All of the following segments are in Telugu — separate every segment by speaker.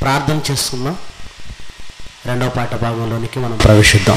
Speaker 1: ప్రార్థన చేసుకుందాం రెండవ పాట భాగంలోనికి మనం ప్రవేశిద్దాం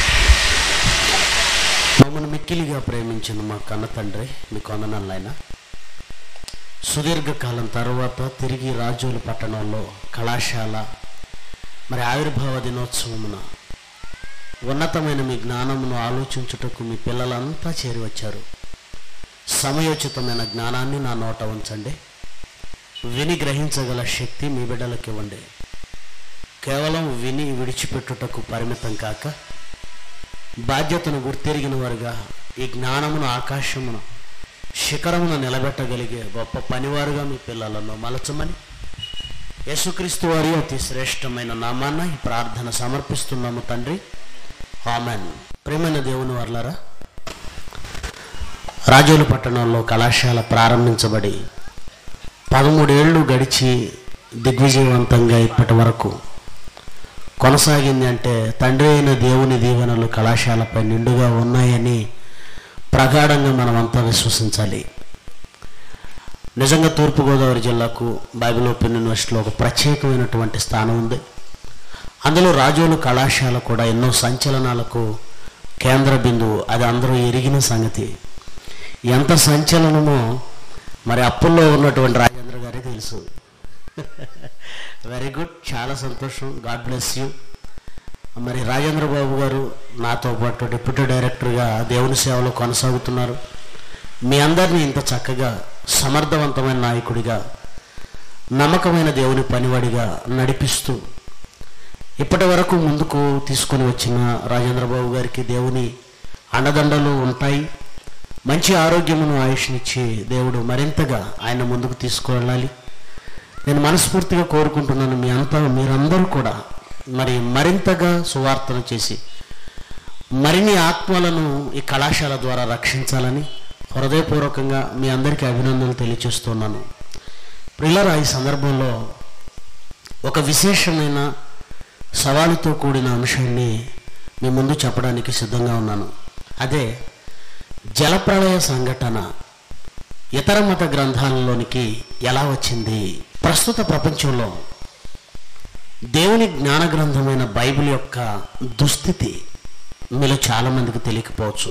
Speaker 1: మమ్మల్ని మిక్కిలిగా ప్రేమించిన మా కన్న తండ్రి మీ కొందనాలైనా సుదీర్ఘకాలం తర్వాత తిరిగి రాజోలు పట్టణంలో కళాశాల మరి ఆవిర్భావ దినోత్సవమున ఉన్నతమైన మీ జ్ఞానమును ఆలోచించుటకు మీ పిల్లలంతా చేరి వచ్చారు సమయోచితమైన జ్ఞానాన్ని నా నోట ఉంచండి విని గ్రహించగల శక్తి మీ బిడ్డలకు ఇవ్వండి కేవలం విని విడిచిపెట్టుటకు పరిమితం కాక బాధ్యతను గుర్తెరిగిన వారుగా ఈ జ్ఞానమును ఆకాశమును శిఖరమును నిలబెట్టగలిగే గొప్ప పనివారుగా మీ పిల్లలను మలచమని యేసుక్రీస్తు వారి అతి శ్రేష్టమైన నామాన్న ఈ ప్రార్థన సమర్పిస్తున్నాము తండ్రి ఆమెన్ ప్రేమైన దేవుని వర్లరా రాజోలు పట్టణంలో కళాశాల ప్రారంభించబడి పదమూడేళ్ళు గడిచి దిగ్విజయవంతంగా ఇప్పటి వరకు కొనసాగింది అంటే తండ్రి అయిన దేవుని దీవెనలు కళాశాలపై నిండుగా ఉన్నాయని ప్రగాఢంగా మనమంతా విశ్వసించాలి నిజంగా తూర్పుగోదావరి జిల్లాకు బైబిల్ ఓపెన్ యూనివర్సిటీలో ఒక ప్రత్యేకమైనటువంటి స్థానం ఉంది అందులో రాజోలు కళాశాల కూడా ఎన్నో సంచలనాలకు కేంద్ర బిందువు అది అందరూ ఎరిగిన సంగతి ఎంత సంచలనమో మరి అప్పుల్లో ఉన్నటువంటి రాజేంద్ర గారే తెలుసు వెరీ గుడ్ చాలా సంతోషం గాడ్ బ్లెస్ యూ మరి రాజేంద్ర బాబు గారు నాతో పాటు డిప్యూటీ డైరెక్టర్గా దేవుని సేవలో కొనసాగుతున్నారు మీ అందరినీ ఇంత చక్కగా సమర్థవంతమైన నాయకుడిగా నమ్మకమైన దేవుని పనివాడిగా నడిపిస్తూ ఇప్పటి వరకు ముందుకు తీసుకొని వచ్చిన రాజేంద్ర బాబు గారికి దేవుని అండదండలు ఉంటాయి మంచి ఆరోగ్యమును ఆయుష్నిచ్చి దేవుడు మరింతగా ఆయన ముందుకు తీసుకువెళ్ళాలి నేను మనస్ఫూర్తిగా కోరుకుంటున్నాను మీ అంతా మీరందరూ కూడా మరి మరింతగా సువార్తను చేసి మరిన్ని ఆత్మలను ఈ కళాశాల ద్వారా రక్షించాలని హృదయపూర్వకంగా మీ అందరికీ అభినందనలు తెలియచేస్తున్నాను ప్రిల్లరా ఈ సందర్భంలో ఒక విశేషమైన సవాలుతో కూడిన అంశాన్ని మీ ముందు చెప్పడానికి సిద్ధంగా ఉన్నాను అదే జలప్రళయ సంఘటన ఇతర మత గ్రంథాలలోనికి ఎలా వచ్చింది ప్రస్తుత ప్రపంచంలో దేవుని జ్ఞాన గ్రంథమైన బైబిల్ యొక్క దుస్థితి మీలో చాలామందికి తెలియకపోవచ్చు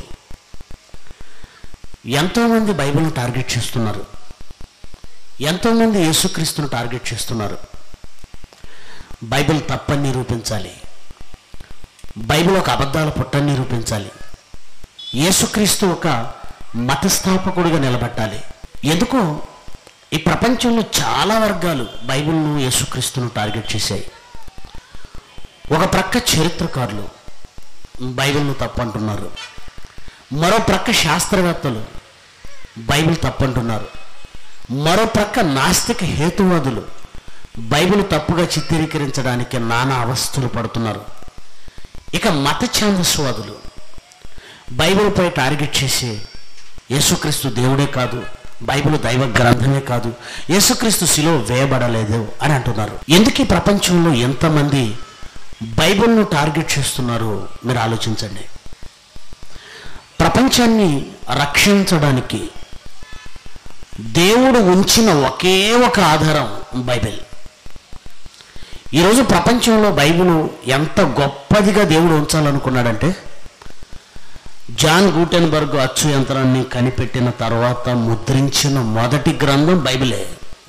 Speaker 1: ఎంతోమంది బైబిల్ను టార్గెట్ చేస్తున్నారు ఎంతోమంది యేసుక్రీస్తును టార్గెట్ చేస్తున్నారు బైబిల్ తప్పని నిరూపించాలి బైబిల్ ఒక అబద్ధాల పుట్టని నిరూపించాలి యేసుక్రీస్తు ఒక మతస్థాపకుడిగా నిలబట్టాలి ఎందుకో ఈ ప్రపంచంలో చాలా వర్గాలు బైబిల్ను యేసుక్రీస్తును టార్గెట్ చేశాయి ఒక ప్రక్క చరిత్రకారులు బైబిల్ను తప్పంటున్నారు మరో ప్రక్క శాస్త్రవేత్తలు బైబిల్ తప్పంటున్నారు మరో ప్రక్క నాస్తిక హేతువాదులు బైబిల్ తప్పుగా చిత్రీకరించడానికి నానా అవస్థలు పడుతున్నారు ఇక మత ఛాందస్వాదులు బైబిల్పై టార్గెట్ చేసి యేసుక్రీస్తు దేవుడే కాదు బైబిల్ దైవ గ్రంథమే కాదు యేసుక్రీస్తు శిలో వేయబడలేదు అని అంటున్నారు ఎందుకు ఈ ప్రపంచంలో ఎంతమంది బైబిల్ను టార్గెట్ చేస్తున్నారో మీరు ఆలోచించండి ప్రపంచాన్ని రక్షించడానికి దేవుడు ఉంచిన ఒకే ఒక ఆధారం బైబిల్ ఈరోజు ప్రపంచంలో బైబిల్ ఎంత గొప్పదిగా దేవుడు ఉంచాలనుకున్నాడంటే జాన్ గూటెన్బర్గ్ అచ్చు యంత్రాన్ని కనిపెట్టిన తర్వాత ముద్రించిన మొదటి గ్రంథం బైబిలే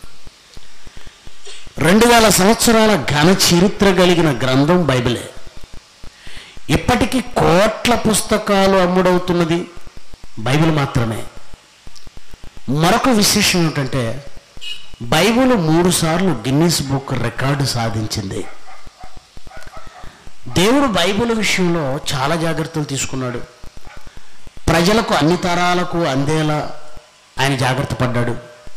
Speaker 1: రెండు వేల సంవత్సరాల ఘన చరిత్ర కలిగిన గ్రంథం బైబిలే ఇప్పటికీ కోట్ల పుస్తకాలు అమ్ముడవుతున్నది బైబిల్ మాత్రమే మరొక విశేషం ఏమిటంటే బైబిల్ మూడు సార్లు గిన్నీస్ బుక్ రికార్డు సాధించింది దేవుడు బైబిల్ విషయంలో చాలా జాగ్రత్తలు తీసుకున్నాడు ప్రజలకు అన్ని తరాలకు అందేలా ఆయన జాగ్రత్త పడ్డాడు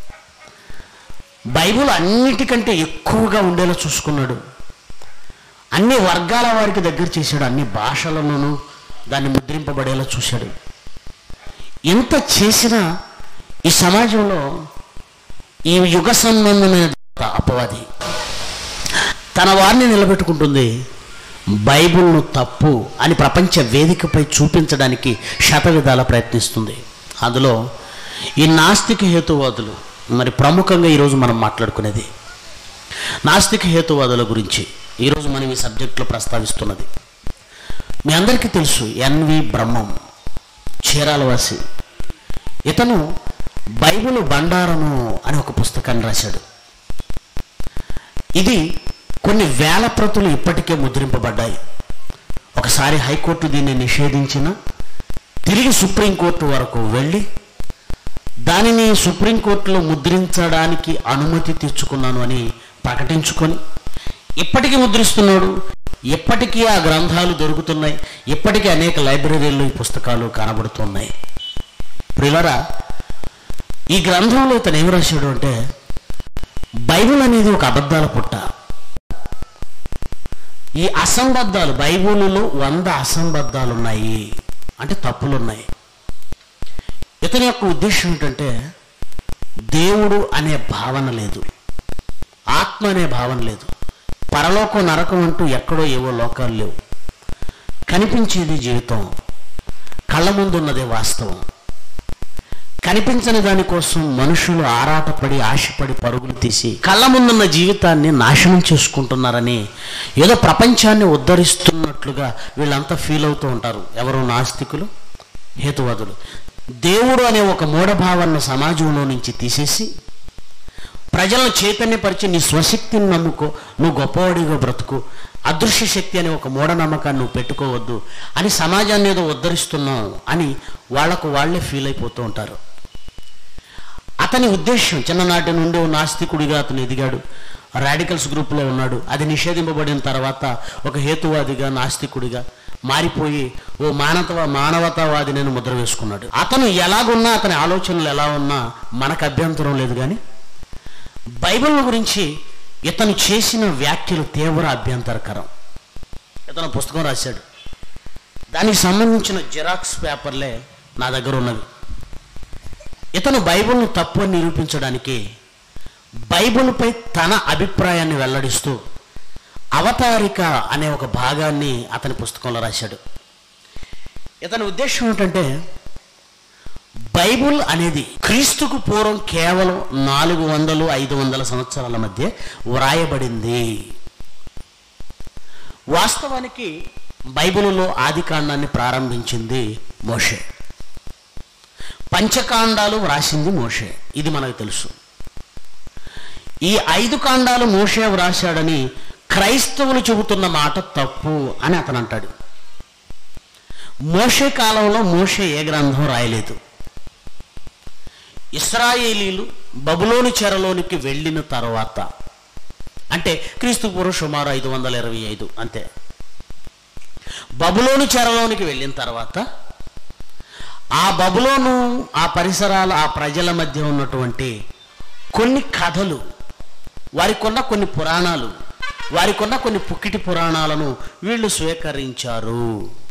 Speaker 1: బైబిల్ అన్నిటికంటే ఎక్కువగా ఉండేలా చూసుకున్నాడు అన్ని వర్గాల వారికి దగ్గర చేశాడు అన్ని భాషలలోనూ దాన్ని ముద్రింపబడేలా చూశాడు ఎంత చేసినా ఈ సమాజంలో ఈ యుగ సంబంధమైన అపవాది తన వారిని నిలబెట్టుకుంటుంది బైబిల్ను తప్పు అని ప్రపంచ వేదికపై చూపించడానికి శతవిధాల ప్రయత్నిస్తుంది అందులో ఈ నాస్తిక హేతువాదులు మరి ప్రముఖంగా ఈరోజు మనం మాట్లాడుకునేది నాస్తిక హేతువాదుల గురించి ఈరోజు మనం ఈ సబ్జెక్ట్లో ప్రస్తావిస్తున్నది మీ అందరికీ తెలుసు ఎన్వి బ్రహ్మం చీరాలవాసి ఇతను బైబిల్ బండారము అని ఒక పుస్తకాన్ని రాశాడు ఇది కొన్ని వేల ప్రతులు ఇప్పటికే ముద్రింపబడ్డాయి ఒకసారి హైకోర్టు దీన్ని నిషేధించిన తిరిగి సుప్రీంకోర్టు వరకు వెళ్ళి దానిని సుప్రీంకోర్టులో ముద్రించడానికి అనుమతి తెచ్చుకున్నాను అని ప్రకటించుకొని ఇప్పటికీ ముద్రిస్తున్నాడు ఇప్పటికీ ఆ గ్రంథాలు దొరుకుతున్నాయి ఇప్పటికీ అనేక లైబ్రరీల్లో ఈ పుస్తకాలు కనబడుతున్నాయి ప్రిలరా ఈ గ్రంథంలో ఇతను ఏం రాశాడు అంటే బైబిల్ అనేది ఒక అబద్ధాల పుట్ట ఈ అసంబద్ధాలు బైబిల్లో వంద అసంబద్ధాలు ఉన్నాయి అంటే తప్పులు ఉన్నాయి ఇతని యొక్క ఉద్దేశం ఏంటంటే దేవుడు అనే భావన లేదు ఆత్మ అనే భావన లేదు పరలోకం నరకం అంటూ ఎక్కడో ఏవో లోకాలు లేవు కనిపించేది జీవితం కళ్ళ ముందున్నదే వాస్తవం కనిపించని దానికోసం మనుషులు ఆరాటపడి ఆశపడి పరుగులు తీసి కళ్ళ ముందున్న జీవితాన్ని నాశనం చేసుకుంటున్నారని ఏదో ప్రపంచాన్ని ఉద్ధరిస్తున్నట్లుగా వీళ్ళంతా ఫీల్ అవుతూ ఉంటారు ఎవరు నాస్తికులు హేతువాదులు దేవుడు అనే ఒక మూఢభావాన్ని సమాజంలో నుంచి తీసేసి ప్రజలను చైతన్యపరిచి నీ స్వశక్తిని నమ్ముకో నువ్వు గొప్పవాడిగా బ్రతుకు అదృశ్య శక్తి అనే ఒక మూఢనమ్మకాన్ని నువ్వు పెట్టుకోవద్దు అని సమాజాన్ని ఏదో ఉద్ధరిస్తున్నావు అని వాళ్లకు వాళ్ళే ఫీల్ అయిపోతూ ఉంటారు అతని ఉద్దేశం చిన్ననాటి నుండి ఓ నాస్తికుడిగా అతను ఎదిగాడు రాడికల్స్ గ్రూప్లో ఉన్నాడు అది నిషేధింపబడిన తర్వాత ఒక హేతువాదిగా నాస్తికుడిగా మారిపోయి ఓ మానవ మానవతావాది నేను ముద్ర వేసుకున్నాడు అతను ఎలాగున్నా అతని ఆలోచనలు ఎలా ఉన్నా మనకు అభ్యంతరం లేదు కానీ బైబిల్ గురించి ఇతను చేసిన వ్యాఖ్యలు తీవ్ర అభ్యంతరకరం ఇతను పుస్తకం రాశాడు దానికి సంబంధించిన జిరాక్స్ పేపర్లే నా దగ్గర ఉన్నవి ఇతను బైబిల్ను తప్పు అని నిరూపించడానికి బైబిల్పై తన అభిప్రాయాన్ని వెల్లడిస్తూ అవతారిక అనే ఒక భాగాన్ని అతని పుస్తకంలో రాశాడు ఇతని ఉద్దేశం ఏంటంటే బైబుల్ అనేది క్రీస్తుకు పూర్వం కేవలం నాలుగు వందలు ఐదు వందల సంవత్సరాల మధ్య వ్రాయబడింది వాస్తవానికి బైబిలులో ఆది కాండాన్ని ప్రారంభించింది మోషే పంచకాండాలు వ్రాసింది మోషే ఇది మనకు తెలుసు ఈ ఐదు కాండాలు మోషే వ్రాశాడని క్రైస్తవులు చెబుతున్న మాట తప్పు అని అతను అంటాడు మోషే కాలంలో మోషే ఏ గ్రంథం రాయలేదు ఇస్రాయేలీలు బబులోని చెరలోనికి వెళ్ళిన తర్వాత అంటే క్రీస్తు పూర్వం సుమారు ఐదు వందల ఇరవై ఐదు అంతే బబులోని చెరలోనికి వెళ్ళిన తర్వాత ఆ బబులోను ఆ పరిసరాల ఆ ప్రజల మధ్య ఉన్నటువంటి కొన్ని కథలు వారికున్న కొన్ని పురాణాలు వారికున్న కొన్ని పుక్కిటి పురాణాలను వీళ్ళు స్వీకరించారు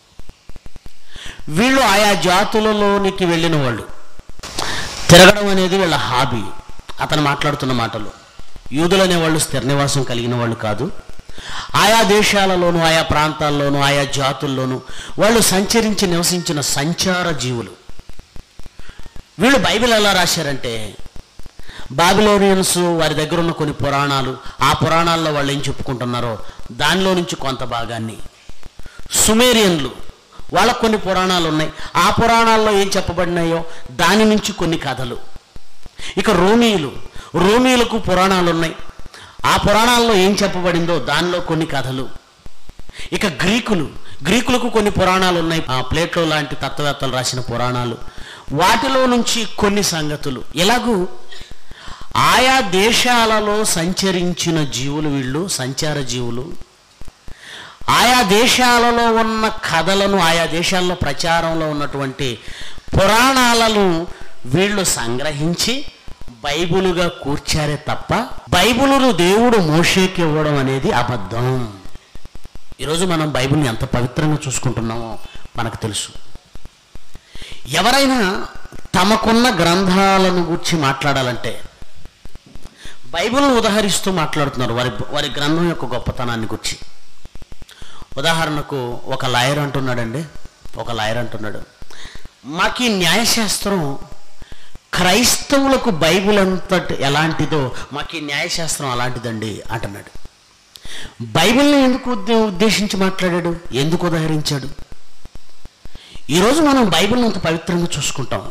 Speaker 1: వీళ్ళు ఆయా జాతులలోనికి వెళ్ళిన వాళ్ళు తిరగడం అనేది వీళ్ళ హాబీ అతను మాట్లాడుతున్న మాటలు యూదులు అనేవాళ్ళు స్థిర నివాసం కలిగిన వాళ్ళు కాదు ఆయా దేశాలలోనూ ఆయా ప్రాంతాల్లోనూ ఆయా జాతుల్లోనూ వాళ్ళు సంచరించి నివసించిన సంచార జీవులు వీళ్ళు బైబిల్ ఎలా రాశారంటే బాబిలోనియన్స్ వారి దగ్గర ఉన్న కొన్ని పురాణాలు ఆ పురాణాల్లో వాళ్ళు ఏం చెప్పుకుంటున్నారో దానిలో నుంచి కొంత భాగాన్ని సుమేరియన్లు వాళ్ళకు కొన్ని పురాణాలు ఉన్నాయి ఆ పురాణాల్లో ఏం చెప్పబడినాయో దాని నుంచి కొన్ని కథలు ఇక రోమీయులు రోమీయులకు పురాణాలు ఉన్నాయి ఆ పురాణాల్లో ఏం చెప్పబడిందో దానిలో కొన్ని కథలు ఇక గ్రీకులు గ్రీకులకు కొన్ని పురాణాలు ఉన్నాయి ఆ ప్లేట్లో లాంటి తత్వవేత్తలు రాసిన పురాణాలు వాటిలో నుంచి కొన్ని సంగతులు ఎలాగూ ఆయా దేశాలలో సంచరించిన జీవులు వీళ్ళు సంచార జీవులు ఆయా దేశాలలో ఉన్న కథలను ఆయా దేశాల్లో ప్రచారంలో ఉన్నటువంటి పురాణాలను వీళ్ళు సంగ్రహించి బైబిలుగా కూర్చారే తప్ప బైబిలును దేవుడు మోషేకి ఇవ్వడం అనేది అబద్ధం ఈరోజు మనం బైబిల్ని ఎంత పవిత్రంగా చూసుకుంటున్నామో మనకు తెలుసు ఎవరైనా తమకున్న గ్రంథాలను గురించి మాట్లాడాలంటే బైబిల్ను ఉదహరిస్తూ మాట్లాడుతున్నారు వారి వారి గ్రంథం యొక్క గొప్పతనాన్ని గురించి ఉదాహరణకు ఒక లాయర్ అంటున్నాడండి ఒక లాయర్ అంటున్నాడు మాకు ఈ న్యాయశాస్త్రం క్రైస్తవులకు బైబిల్ అంతటి ఎలాంటిదో మాకు ఈ న్యాయశాస్త్రం అలాంటిదండి అంటున్నాడు బైబిల్ని ఎందుకు ఉద్దే- ఉద్దేశించి మాట్లాడాడు ఎందుకు ఉదాహరించాడు ఈరోజు మనం బైబిల్ని అంత పవిత్రంగా చూసుకుంటాం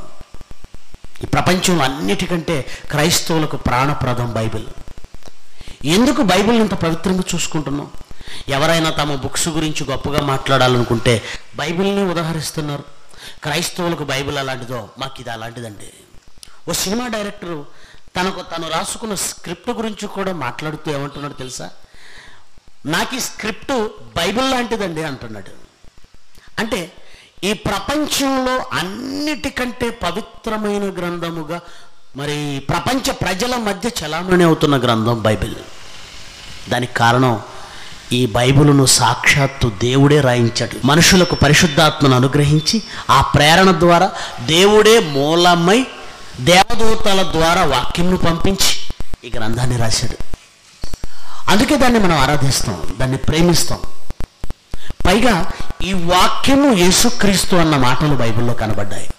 Speaker 1: ఈ ప్రపంచంలో అన్నిటికంటే క్రైస్తవులకు ప్రాణప్రదం బైబిల్ ఎందుకు బైబిల్ని ఇంత పవిత్రంగా చూసుకుంటున్నాం ఎవరైనా తమ బుక్స్ గురించి గొప్పగా మాట్లాడాలనుకుంటే బైబిల్ని ఉదాహరిస్తున్నారు క్రైస్తవులకు బైబిల్ అలాంటిదో మాకు ఇది అలాంటిదండి ఓ సినిమా డైరెక్టరు తనకు తను రాసుకున్న స్క్రిప్ట్ గురించి కూడా మాట్లాడుతూ ఏమంటున్నాడు తెలుసా నాకు ఈ స్క్రిప్ట్ బైబిల్ లాంటిదండి అంటున్నాడు అంటే ఈ ప్రపంచంలో అన్నిటికంటే పవిత్రమైన గ్రంథముగా మరి ప్రపంచ ప్రజల మధ్య చలామణి అవుతున్న గ్రంథం బైబిల్ దానికి కారణం ఈ బైబిలును సాక్షాత్తు దేవుడే రాయించాడు మనుషులకు పరిశుద్ధాత్మను అనుగ్రహించి ఆ ప్రేరణ ద్వారా దేవుడే మూలమై దేవదూతల ద్వారా వాక్యంను పంపించి ఈ గ్రంథాన్ని రాశాడు అందుకే దాన్ని మనం ఆరాధిస్తాం దాన్ని ప్రేమిస్తాం పైగా ఈ వాక్యము యేసుక్రీస్తు అన్న మాటలు బైబిల్లో కనబడ్డాయి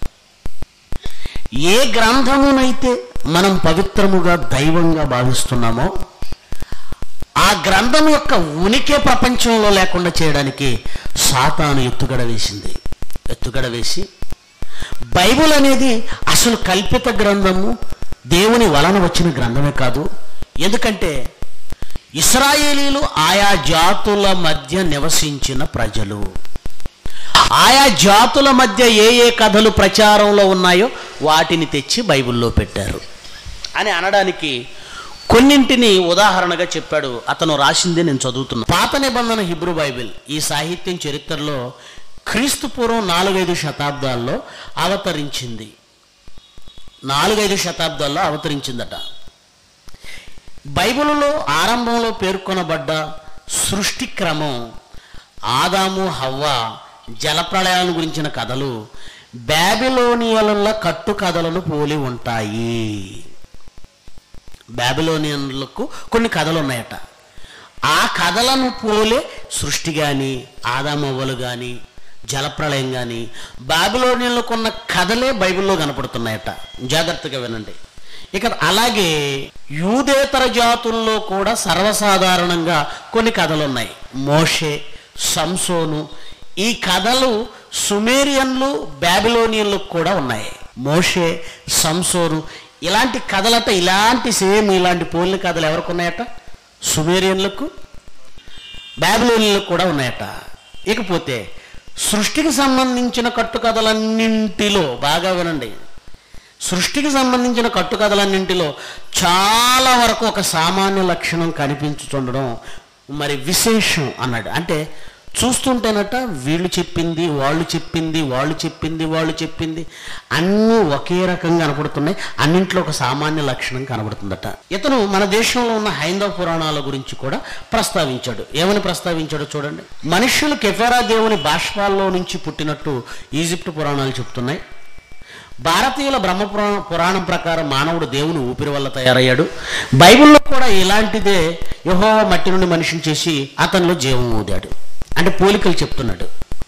Speaker 1: ఏ గ్రంథమునైతే మనం పవిత్రముగా దైవంగా భావిస్తున్నామో ఆ గ్రంథం యొక్క ఉనికి ప్రపంచంలో లేకుండా చేయడానికి సాతాను ఎత్తుగడ వేసింది ఎత్తుగడ వేసి బైబిల్ అనేది అసలు కల్పిత గ్రంథము దేవుని వలన వచ్చిన గ్రంథమే కాదు ఎందుకంటే ఇస్రాయేలీలు ఆయా జాతుల మధ్య నివసించిన ప్రజలు ఆయా జాతుల మధ్య ఏ ఏ కథలు ప్రచారంలో ఉన్నాయో వాటిని తెచ్చి బైబిల్లో పెట్టారు అని అనడానికి కొన్నింటిని ఉదాహరణగా చెప్పాడు అతను రాసిందే నేను చదువుతున్నా పాత నిబంధన హిబ్రూ బైబిల్ ఈ సాహిత్యం చరిత్రలో క్రీస్తు పూర్వం నాలుగైదు శతాబ్దాల్లో అవతరించింది నాలుగైదు శతాబ్దాల్లో అవతరించిందట బైబిల్లో ఆరంభంలో పేర్కొనబడ్డ సృష్టి క్రమం ఆదాము హవ్వ జలప్రళయాలను గురించిన కథలు బ్యాబిలోనియల కట్టు కథలను పోలి ఉంటాయి బ్యాబిలోనియన్లకు కొన్ని కథలు ఉన్నాయట ఆ కథలను పోలే సృష్టి కానీ ఆదామవ్వలు కానీ జలప్రళయం కానీ బాబిలోనియన్లకు ఉన్న కథలే బైబిల్లో కనపడుతున్నాయట జాగ్రత్తగా వినండి ఇక అలాగే యూదేతర జాతుల్లో కూడా సర్వసాధారణంగా కొన్ని కథలు ఉన్నాయి మోషే సంసోను ఈ కథలు సుమేరియన్లు బ్యాబిలోనియన్లకు కూడా ఉన్నాయి మోషే సంసోను ఇలాంటి కథలట ఇలాంటి సేమ్ ఇలాంటి పోలిన కథలు ఎవరికి ఉన్నాయట సుమేరియన్లకు బ్యాబిలోనియన్లకు కూడా ఉన్నాయట ఇకపోతే సృష్టికి సంబంధించిన కట్టుకథలన్నింటిలో బాగా వినండి సృష్టికి సంబంధించిన కట్టుకథలన్నింటిలో చాలా వరకు ఒక సామాన్య లక్షణం కనిపించుతుండడం మరి విశేషం అన్నాడు అంటే చూస్తుంటేనట వీళ్ళు చెప్పింది వాళ్ళు చెప్పింది వాళ్ళు చెప్పింది వాళ్ళు చెప్పింది అన్నీ ఒకే రకంగా కనపడుతున్నాయి అన్నింట్లో ఒక సామాన్య లక్షణం కనబడుతుందట ఇతను మన దేశంలో ఉన్న హైందవ పురాణాల గురించి కూడా ప్రస్తావించాడు ఏమని ప్రస్తావించాడో చూడండి మనుష్యులు కెఫెరా దేవుని బాష్పాల్లో నుంచి పుట్టినట్టు ఈజిప్ట్ పురాణాలు చెప్తున్నాయి భారతీయుల బ్రహ్మ పురాణ పురాణం ప్రకారం మానవుడు దేవుని ఊపిరి వల్ల తయారయ్యాడు బైబిల్లో కూడా ఇలాంటిదే యహో మట్టి నుండి మనిషిని చేసి అతనిలో జీవం ఊదాడు అంటే పోలికలు చెప్తున్నాడు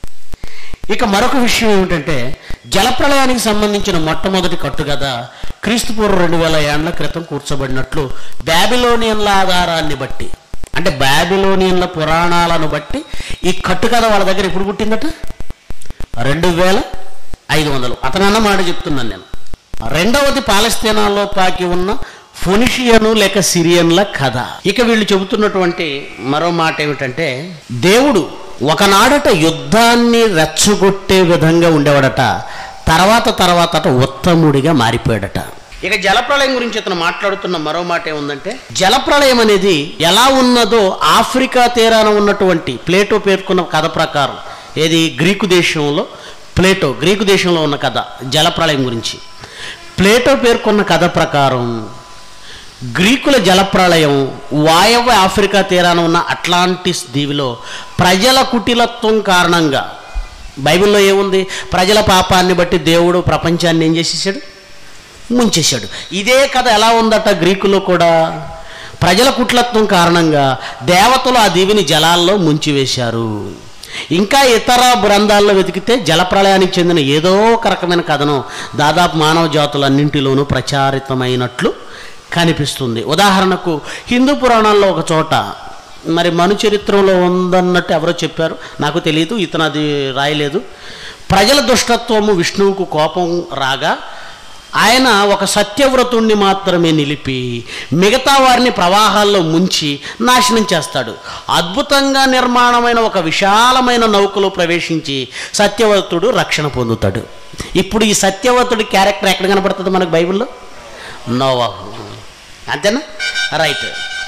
Speaker 1: ఇక మరొక విషయం ఏమిటంటే జలప్రలయానికి సంబంధించిన మొట్టమొదటి కట్టుకథ క్రీస్తు పూర్వం రెండు వేల ఏళ్ల క్రితం కూర్చోబడినట్లు బ్యాబిలోనియన్ల ఆధారాన్ని బట్టి అంటే బ్యాబిలోనియన్ల పురాణాలను బట్టి ఈ కట్టుకథ వాళ్ళ దగ్గర ఎప్పుడు పుట్టిందట రెండు వేల ఐదు వందలు అతనన్న మాట చెప్తున్నాను నేను రెండవది పాలస్తీనాలో పాకి ఉన్న ఫొనిషియను లేక సిరియన్ల కథ ఇక వీళ్ళు చెబుతున్నటువంటి మరో మాట ఏమిటంటే దేవుడు ఒకనాడట యుద్ధాన్ని రెచ్చగొట్టే విధంగా ఉండేవాడట తర్వాత తర్వాత అట ఉత్తముడిగా మారిపోయాడట ఇక జలప్రళయం గురించి ఇతను మాట్లాడుతున్న మరో మాట ఏముందంటే జలప్రళయం అనేది ఎలా ఉన్నదో ఆఫ్రికా తీరాన ఉన్నటువంటి ప్లేటో పేర్కొన్న కథ ప్రకారం ఏది గ్రీకు దేశంలో ప్లేటో గ్రీకు దేశంలో ఉన్న కథ జలప్రళయం గురించి ప్లేటో పేర్కొన్న కథ ప్రకారం గ్రీకుల జలప్రళయం వాయవ్య ఆఫ్రికా తీరాన ఉన్న అట్లాంటిస్ దీవిలో ప్రజల కుటిలత్వం కారణంగా బైబిల్లో ఏముంది ప్రజల పాపాన్ని బట్టి దేవుడు ప్రపంచాన్ని ఏం చేసేసాడు ముంచేశాడు ఇదే కథ ఎలా ఉందట గ్రీకులో కూడా ప్రజల కుట్లత్వం కారణంగా దేవతలు ఆ దీవిని జలాల్లో ముంచివేశారు ఇంకా ఇతర గ్రంథాల్లో వెతికితే జలప్రళయానికి చెందిన ఏదో ఒక రకమైన కథనం దాదాపు మానవ జాతులన్నింటిలోనూ ప్రచారితమైనట్లు కనిపిస్తుంది ఉదాహరణకు హిందూ పురాణాల్లో ఒక చోట మరి మను చరిత్రలో ఉందన్నట్టు ఎవరో చెప్పారు నాకు తెలియదు ఇతను అది రాయలేదు ప్రజల దుష్టత్వము విష్ణువుకు కోపం రాగా ఆయన ఒక సత్యవ్రతుణ్ణి మాత్రమే నిలిపి మిగతా వారిని ప్రవాహాల్లో ముంచి నాశనం చేస్తాడు అద్భుతంగా నిర్మాణమైన ఒక విశాలమైన నౌకలో ప్రవేశించి సత్యవ్రతుడు రక్షణ పొందుతాడు ఇప్పుడు ఈ సత్యవ్రతుడి క్యారెక్టర్ ఎక్కడ కనపడుతుంది మనకు బైబిల్లో నోవాహు అంతేనా రైట్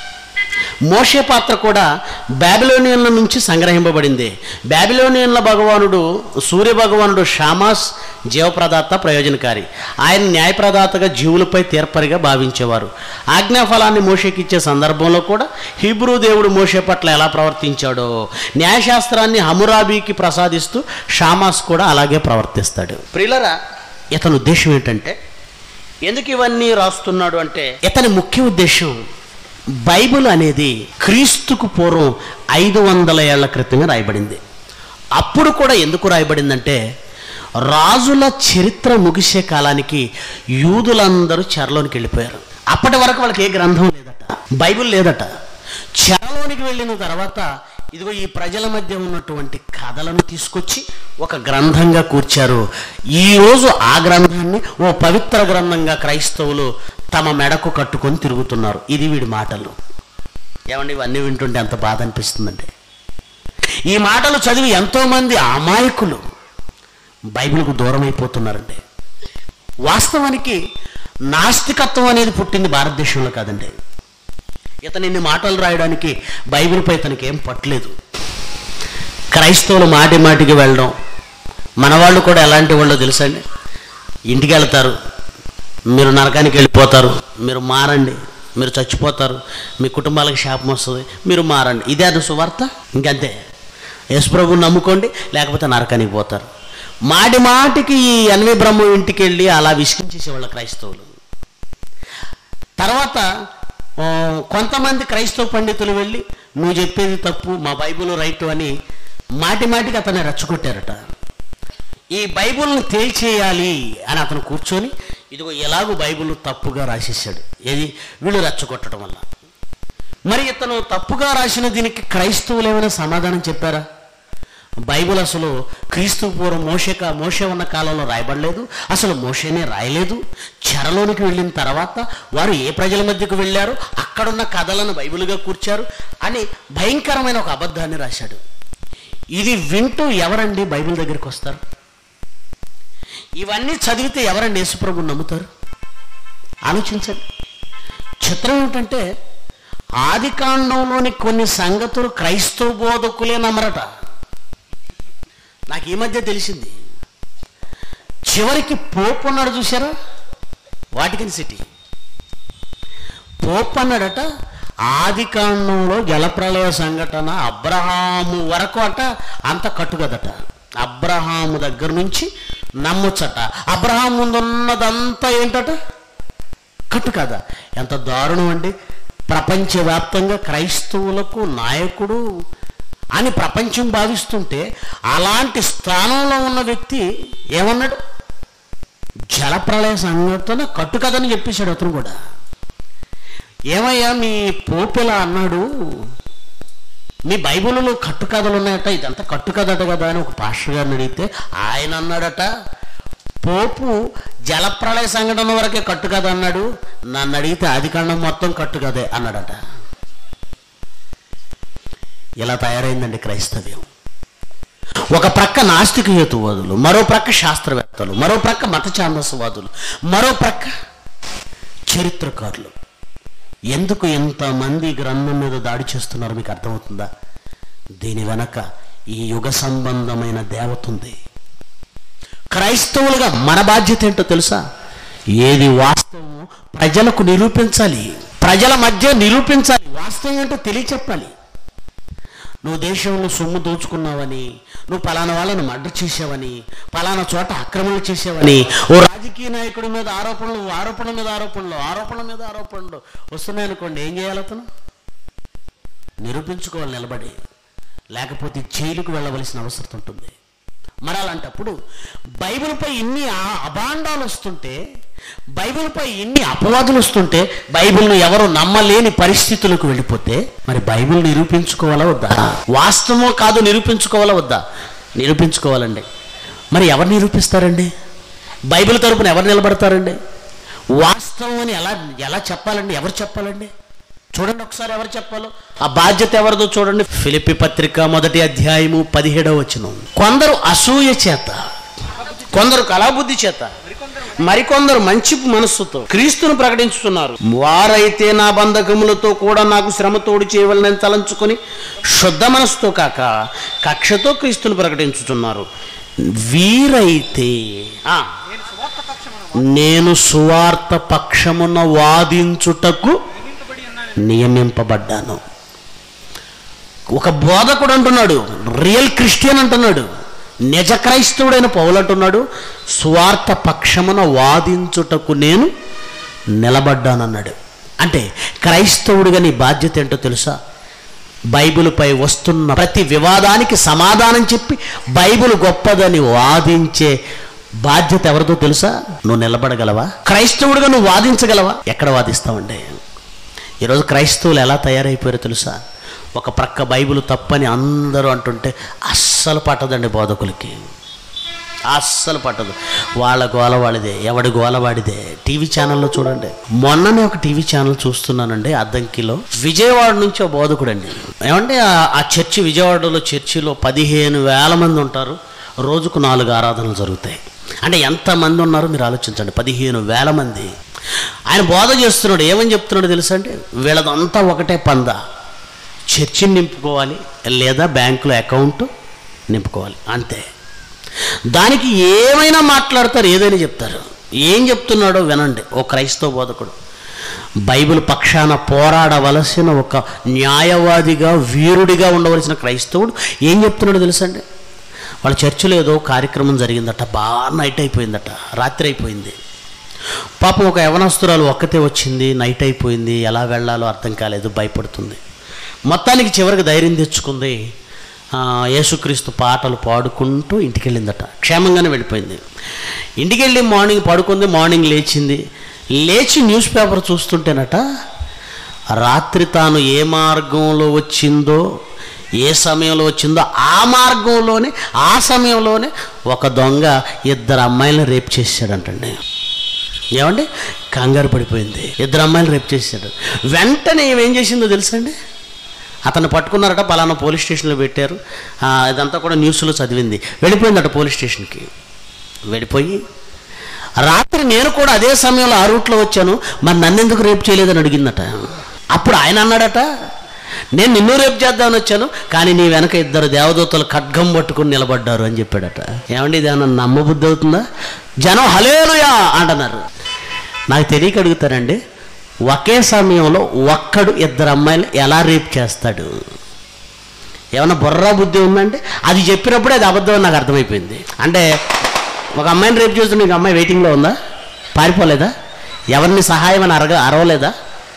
Speaker 1: మోషే పాత్ర కూడా బ్యాబిలోనియన్ల నుంచి సంగ్రహింపబడింది బ్యాబిలోనియన్ల భగవానుడు సూర్య భగవానుడు షామాస్ జీవప్రదాత ప్రయోజనకారి ఆయన న్యాయప్రదాతగా జీవులపై తీర్పరిగా భావించేవారు ఆజ్ఞాఫలాన్ని మోషేకి ఇచ్చే సందర్భంలో కూడా హీబ్రూ దేవుడు మోషే పట్ల ఎలా ప్రవర్తించాడో న్యాయశాస్త్రాన్ని హమురాబీకి ప్రసాదిస్తూ షామాస్ కూడా అలాగే ప్రవర్తిస్తాడు ప్రిలరా ఇతని ఉద్దేశం ఏంటంటే ఎందుకు ఇవన్నీ రాస్తున్నాడు అంటే ఇతని ముఖ్య ఉద్దేశం బైబిల్ అనేది క్రీస్తుకు పూర్వం ఐదు వందల ఏళ్ల క్రితమే రాయబడింది అప్పుడు కూడా ఎందుకు రాయబడిందంటే రాజుల చరిత్ర ముగిసే కాలానికి యూదులందరూ చెరలోనికి వెళ్ళిపోయారు అప్పటి వరకు వాళ్ళకి ఏ గ్రంథం లేదట బైబిల్ లేదట చెరలోనికి వెళ్ళిన తర్వాత ఇదిగో ఈ ప్రజల మధ్య ఉన్నటువంటి కథలను తీసుకొచ్చి ఒక గ్రంథంగా కూర్చారు ఈరోజు ఆ గ్రంథాన్ని ఓ పవిత్ర గ్రంథంగా క్రైస్తవులు తమ మెడకు కట్టుకొని తిరుగుతున్నారు ఇది వీడి మాటలు ఏమండి ఇవన్నీ వింటుంటే ఎంత బాధ అనిపిస్తుందండి ఈ మాటలు చదివి ఎంతోమంది అమాయకులు బైబిల్కు దూరం అయిపోతున్నారండి వాస్తవానికి నాస్తికత్వం అనేది పుట్టింది భారతదేశంలో కాదండి ఇతను ఇన్ని మాటలు రాయడానికి బైబిల్పై ఇతనికి ఏం పట్టలేదు క్రైస్తవులు మాటి మాటికి వెళ్ళడం మన వాళ్ళు కూడా ఎలాంటి వాళ్ళో తెలుసండి ఇంటికి వెళ్తారు మీరు నరకానికి వెళ్ళిపోతారు మీరు మారండి మీరు చచ్చిపోతారు మీ కుటుంబాలకు శాపం వస్తుంది మీరు మారండి ఇదే అది సువార్త ఇంకంతే యేసుప్రభుని నమ్ముకోండి లేకపోతే నరకానికి పోతారు మాటి మాటికి ఈ ఎనవి బ్రహ్మ ఇంటికి వెళ్ళి అలా విసిగించేసేవాళ్ళ క్రైస్తవులు తర్వాత ఆ, కొంతమంది క్రైస్తవ పండితులు వెళ్ళి నువ్వు చెప్పేది తప్పు మా బైబిల్ రైట్ అని మాటి మాటికి అతన్ని రెచ్చగొట్టారట ఈ బైబిల్ని తేల్చేయాలి అని అతను కూర్చొని ఇదిగో ఎలాగో బైబిల్ తప్పుగా రాసేసాడు ఏది వీళ్ళు రెచ్చగొట్టడం వల్ల మరి ఇతను తప్పుగా రాసిన దీనికి క్రైస్తవులు ఏమైనా సమాధానం చెప్పారా బైబిల్ అసలు క్రీస్తు పూర్వం మోషక మోషే ఉన్న కాలంలో రాయబడలేదు అసలు మోషేనే రాయలేదు చెరలోనికి వెళ్ళిన తర్వాత వారు ఏ ప్రజల మధ్యకు వెళ్ళారు అక్కడున్న కథలను బైబిల్గా కూర్చారు అని భయంకరమైన ఒక అబద్ధాన్ని రాశాడు ఇది వింటూ ఎవరండి బైబిల్ దగ్గరికి వస్తారు ఇవన్నీ చదివితే ఎవరండి యేసుప్రభుని నమ్ముతారు ఆలోచించండి చిత్రం ఏమిటంటే ఆది కాండంలోని కొన్ని సంగతులు క్రైస్తవ బోధకులే నమ్మరట నాకు ఈ మధ్య తెలిసింది చివరికి పోప్ అన్నాడు చూసారా వాటికన్ సిటీ పోప్ అన్నాడట ఆది కాండంలో జలప్రలయ సంఘటన అబ్రహాము వరకు అట అంత కట్టుకదట అబ్రహాము దగ్గర నుంచి నమ్మొచ్చట అబ్రహాం ముందున్నదంతా ఏంటట కట్టు కదా ఎంత దారుణం అండి ప్రపంచవ్యాప్తంగా క్రైస్తవులకు నాయకుడు అని ప్రపంచం భావిస్తుంటే అలాంటి స్థానంలో ఉన్న వ్యక్తి ఏమన్నాడు జలప్రళయ సంఘటన కట్టుకదని చెప్పేశాడు అతను కూడా ఏమయ్యా మీ పోపెలా అన్నాడు మీ బైబిల్లో కట్టుకథలు ఉన్నాయట ఇదంతా కట్టుకథట కదా అని ఒక పాస్టర్ గారిని అడిగితే ఆయన అన్నాడట పోపు జలప్రళయ సంఘటన వరకే కట్టుకథ అన్నాడు నన్ను అడిగితే ఆది కాండం మొత్తం కట్టుకథే అన్నాడట ఇలా తయారైందండి క్రైస్తవ్యం ఒక ప్రక్క నాస్తిక హేతువాదులు మరో ప్రక్క శాస్త్రవేత్తలు మరో ప్రక్క మత ఛాందసవాదులు మరో ప్రక్క చరిత్రకారులు ఎందుకు ఎంతమంది ఈ గ్రంథం మీద దాడి చేస్తున్నారో మీకు అర్థమవుతుందా దీని వెనక ఈ యుగ సంబంధమైన దేవత ఉంది క్రైస్తవులుగా మన బాధ్యత ఏంటో తెలుసా ఏది వాస్తవమో ప్రజలకు నిరూపించాలి ప్రజల మధ్య నిరూపించాలి వాస్తవం ఏంటో తెలియచెప్పాలి నువ్వు దేశంలో సొమ్ము దోచుకున్నావని నువ్వు పలానా వాళ్ళని మర్డర్ చేసావని పలానా చోట ఆక్రమణలు చేసావని ఓ రాజకీయ నాయకుడి మీద ఆరోపణలు ఆరోపణ మీద ఆరోపణలు ఆరోపణ మీద ఆరోపణలు వస్తున్నాయనుకోండి ఏం చేయాలి అతను నిరూపించుకోవాలి నిలబడి లేకపోతే జైలుకు వెళ్ళవలసిన అవసరం ఉంటుంది మరి అలాంటప్పుడు బైబిల్పై ఇన్ని ఆ- అభాండాలు వస్తుంటే బైబిల్పై ఇన్ని అపవాదులు వస్తుంటే బైబిల్ను ఎవరు నమ్మలేని పరిస్థితులకు వెళ్ళిపోతే మరి బైబిల్ నిరూపించుకోవాలా వద్దా వాస్తవం కాదు నిరూపించుకోవాలా వద్దా నిరూపించుకోవాలండి మరి ఎవరు నిరూపిస్తారండి బైబిల్ తరపున ఎవరు నిలబడతారండి వాస్తవం అని ఎలా ఎలా చెప్పాలండి ఎవరు చెప్పాలండి చూడండి ఒకసారి ఎవరు చెప్పాలో ఆ బాధ్యత ఎవరిదో చూడండి ఫిలిపి పత్రిక మొదటి అధ్యాయము పదిహేడవ వచనం కొందరు అసూయ చేత కొందరు కళాబుద్ధి చేత మరికొందరు మంచి మనస్సుతో క్రీస్తును ప్రకటించుతున్నారు వారైతే నా బంధకములతో కూడా నాకు శ్రమ తోడు చేయవలనని తలంచుకొని శుద్ధ మనస్సుతో కాక కక్షతో క్రీస్తును ప్రకటించుతున్నారు వీరైతే ఆ,
Speaker 2: నేను సువార్త పక్షమున
Speaker 1: నేను సువార్త పక్షమున వాదించుటకు
Speaker 2: నియమింపబడి ఉన్నాను
Speaker 1: నియమింపబడ్డాను ఒక బోధకుడు అంటున్నాడు రియల్ క్రిస్టియన్ అంటున్నాడు నిజ క్రైస్తవుడైన పౌలు అంటున్నాడు స్వార్థ పక్షమున వాదించుటకు నేను నిలబడ్డానన్నాడు అంటే క్రైస్తవుడిగా నీ బాధ్యత ఏంటో తెలుసా బైబిల్పై వస్తున్న ప్రతి వివాదానికి సమాధానం చెప్పి బైబిల్ గొప్పదని వాదించే బాధ్యత ఎవరిదో తెలుసా నువ్వు నిలబడగలవా క్రైస్తవుడిగా నువ్వు వాదించగలవా ఎక్కడ వాదిస్తావండి ఈరోజు క్రైస్తవులు ఎలా తయారైపోయారో తెలుసా ఒక ప్రక్క బైబిల్ తప్పని అందరూ అంటుంటే అస్సలు పట్టదండి బోధకులకి అస్సలు పట్టదు వాళ్ళ గోల వాడిదే ఎవడి గోల వాడిదే టీవీ ఛానల్లో చూడండి మొన్ననే ఒక టీవీ ఛానల్ చూస్తున్నానండి అద్దంకిలో విజయవాడ నుంచి ఒక బోధకుడు అండి ఏమంటే ఆ- ఆ చర్చి విజయవాడలో చర్చిలో పదిహేను వేల మంది ఉంటారు రోజుకు నాలుగు ఆరాధనలు జరుగుతాయి అంటే ఎంతమంది ఉన్నారో మీరు ఆలోచించండి పదిహేను వేల మంది ఆయన బోధ చేస్తున్నాడు ఏమని చెప్తున్నాడు తెలుసా అండి వీళ్ళదంతా ఒకటే పందా చర్చిని నింపుకోవాలి లేదా బ్యాంకులో అకౌంట్ నింపుకోవాలి అంతే దానికి ఏమైనా మాట్లాడతారు ఏదైనా చెప్తారు ఏం చెప్తున్నాడో వినండి ఓ క్రైస్తవ బోధకుడు బైబిల్ పక్షాన పోరాడవలసిన ఒక న్యాయవాదిగా వీరుడిగా ఉండవలసిన క్రైస్తవుడు ఏం చెప్తున్నాడో తెలుసండి వాళ్ళ చర్చిలో ఏదో కార్యక్రమం జరిగిందట బాగా నైట్ అయిపోయిందట రాత్రి అయిపోయింది పాపం ఒక యవనస్తురాలు ఒక్కతే వచ్చింది నైట్ అయిపోయింది ఎలా వెళ్ళాలో అర్థం కాలేదు భయపడుతుంది మొత్తానికి చివరికి ధైర్యం తెచ్చుకుంది ఆ, యేసుక్రీస్తు పాటలు పాడుకుంటూ ఇంటికి వెళ్ళిందట క్షేమంగానే వెళ్ళిపోయింది ఇంటికి వెళ్ళి మార్నింగ్ పడుకుంది మార్నింగ్ లేచింది లేచి న్యూస్ పేపర్ చూస్తుంటేనట రాత్రి తాను ఏ మార్గంలో వచ్చిందో ఏ సమయంలో వచ్చిందో ఆ మార్గంలోనే ఆ సమయంలోనే ఒక దొంగ ఇద్దరు అమ్మాయిలను రేప్ చేశాడంటండి ఏమండి కంగారు పడిపోయింది ఇద్దరు అమ్మాయిలు రేపు చేశాడు వెంటనే ఏం చేసిందో తెలుసండి అతను పట్టుకున్నారట పలానా పోలీస్ స్టేషన్లో పెట్టారు ఆ, ఇదంతా కూడా న్యూస్లో చదివింది వెళ్ళిపోయిందట పోలీస్ స్టేషన్కి వెళ్ళిపోయి రాత్రి నేను కూడా అదే సమయంలో ఆ రూట్లో వచ్చాను మరి నన్ను ఎందుకు రేపు చేయలేదని అడిగిందట అప్పుడు ఆయన అన్నాడట నేను నిన్ను రేపు చేద్దామని వచ్చాను కానీ నీ వెనక ఇద్దరు దేవదూతలు ఖడ్గం పట్టుకుని నిలబడ్డారు అని చెప్పాడట ఏమండి ఇది ఏమన్నా నమ్మబుద్ధి అవుతుందా జనం హలేలుయా అంటున్నారు నాకు తెలియక అడుగుతారండి ఒకే సమయంలో ఒక్కడు ఇద్దరు అమ్మాయిలు ఎలా రేప్ చేస్తాడు ఏమన్నా బుర్రా బుద్ధి ఉందంటే అది చెప్పినప్పుడే అది అబద్ధం అని నాకు అర్థమైపోయింది అంటే ఒక అమ్మాయిని రేపు చేస్తుంటే ఇంక అమ్మాయి వెయిటింగ్లో ఉందా పారిపోలేదా ఎవరిని సహాయం అని అరగ అరవలేదా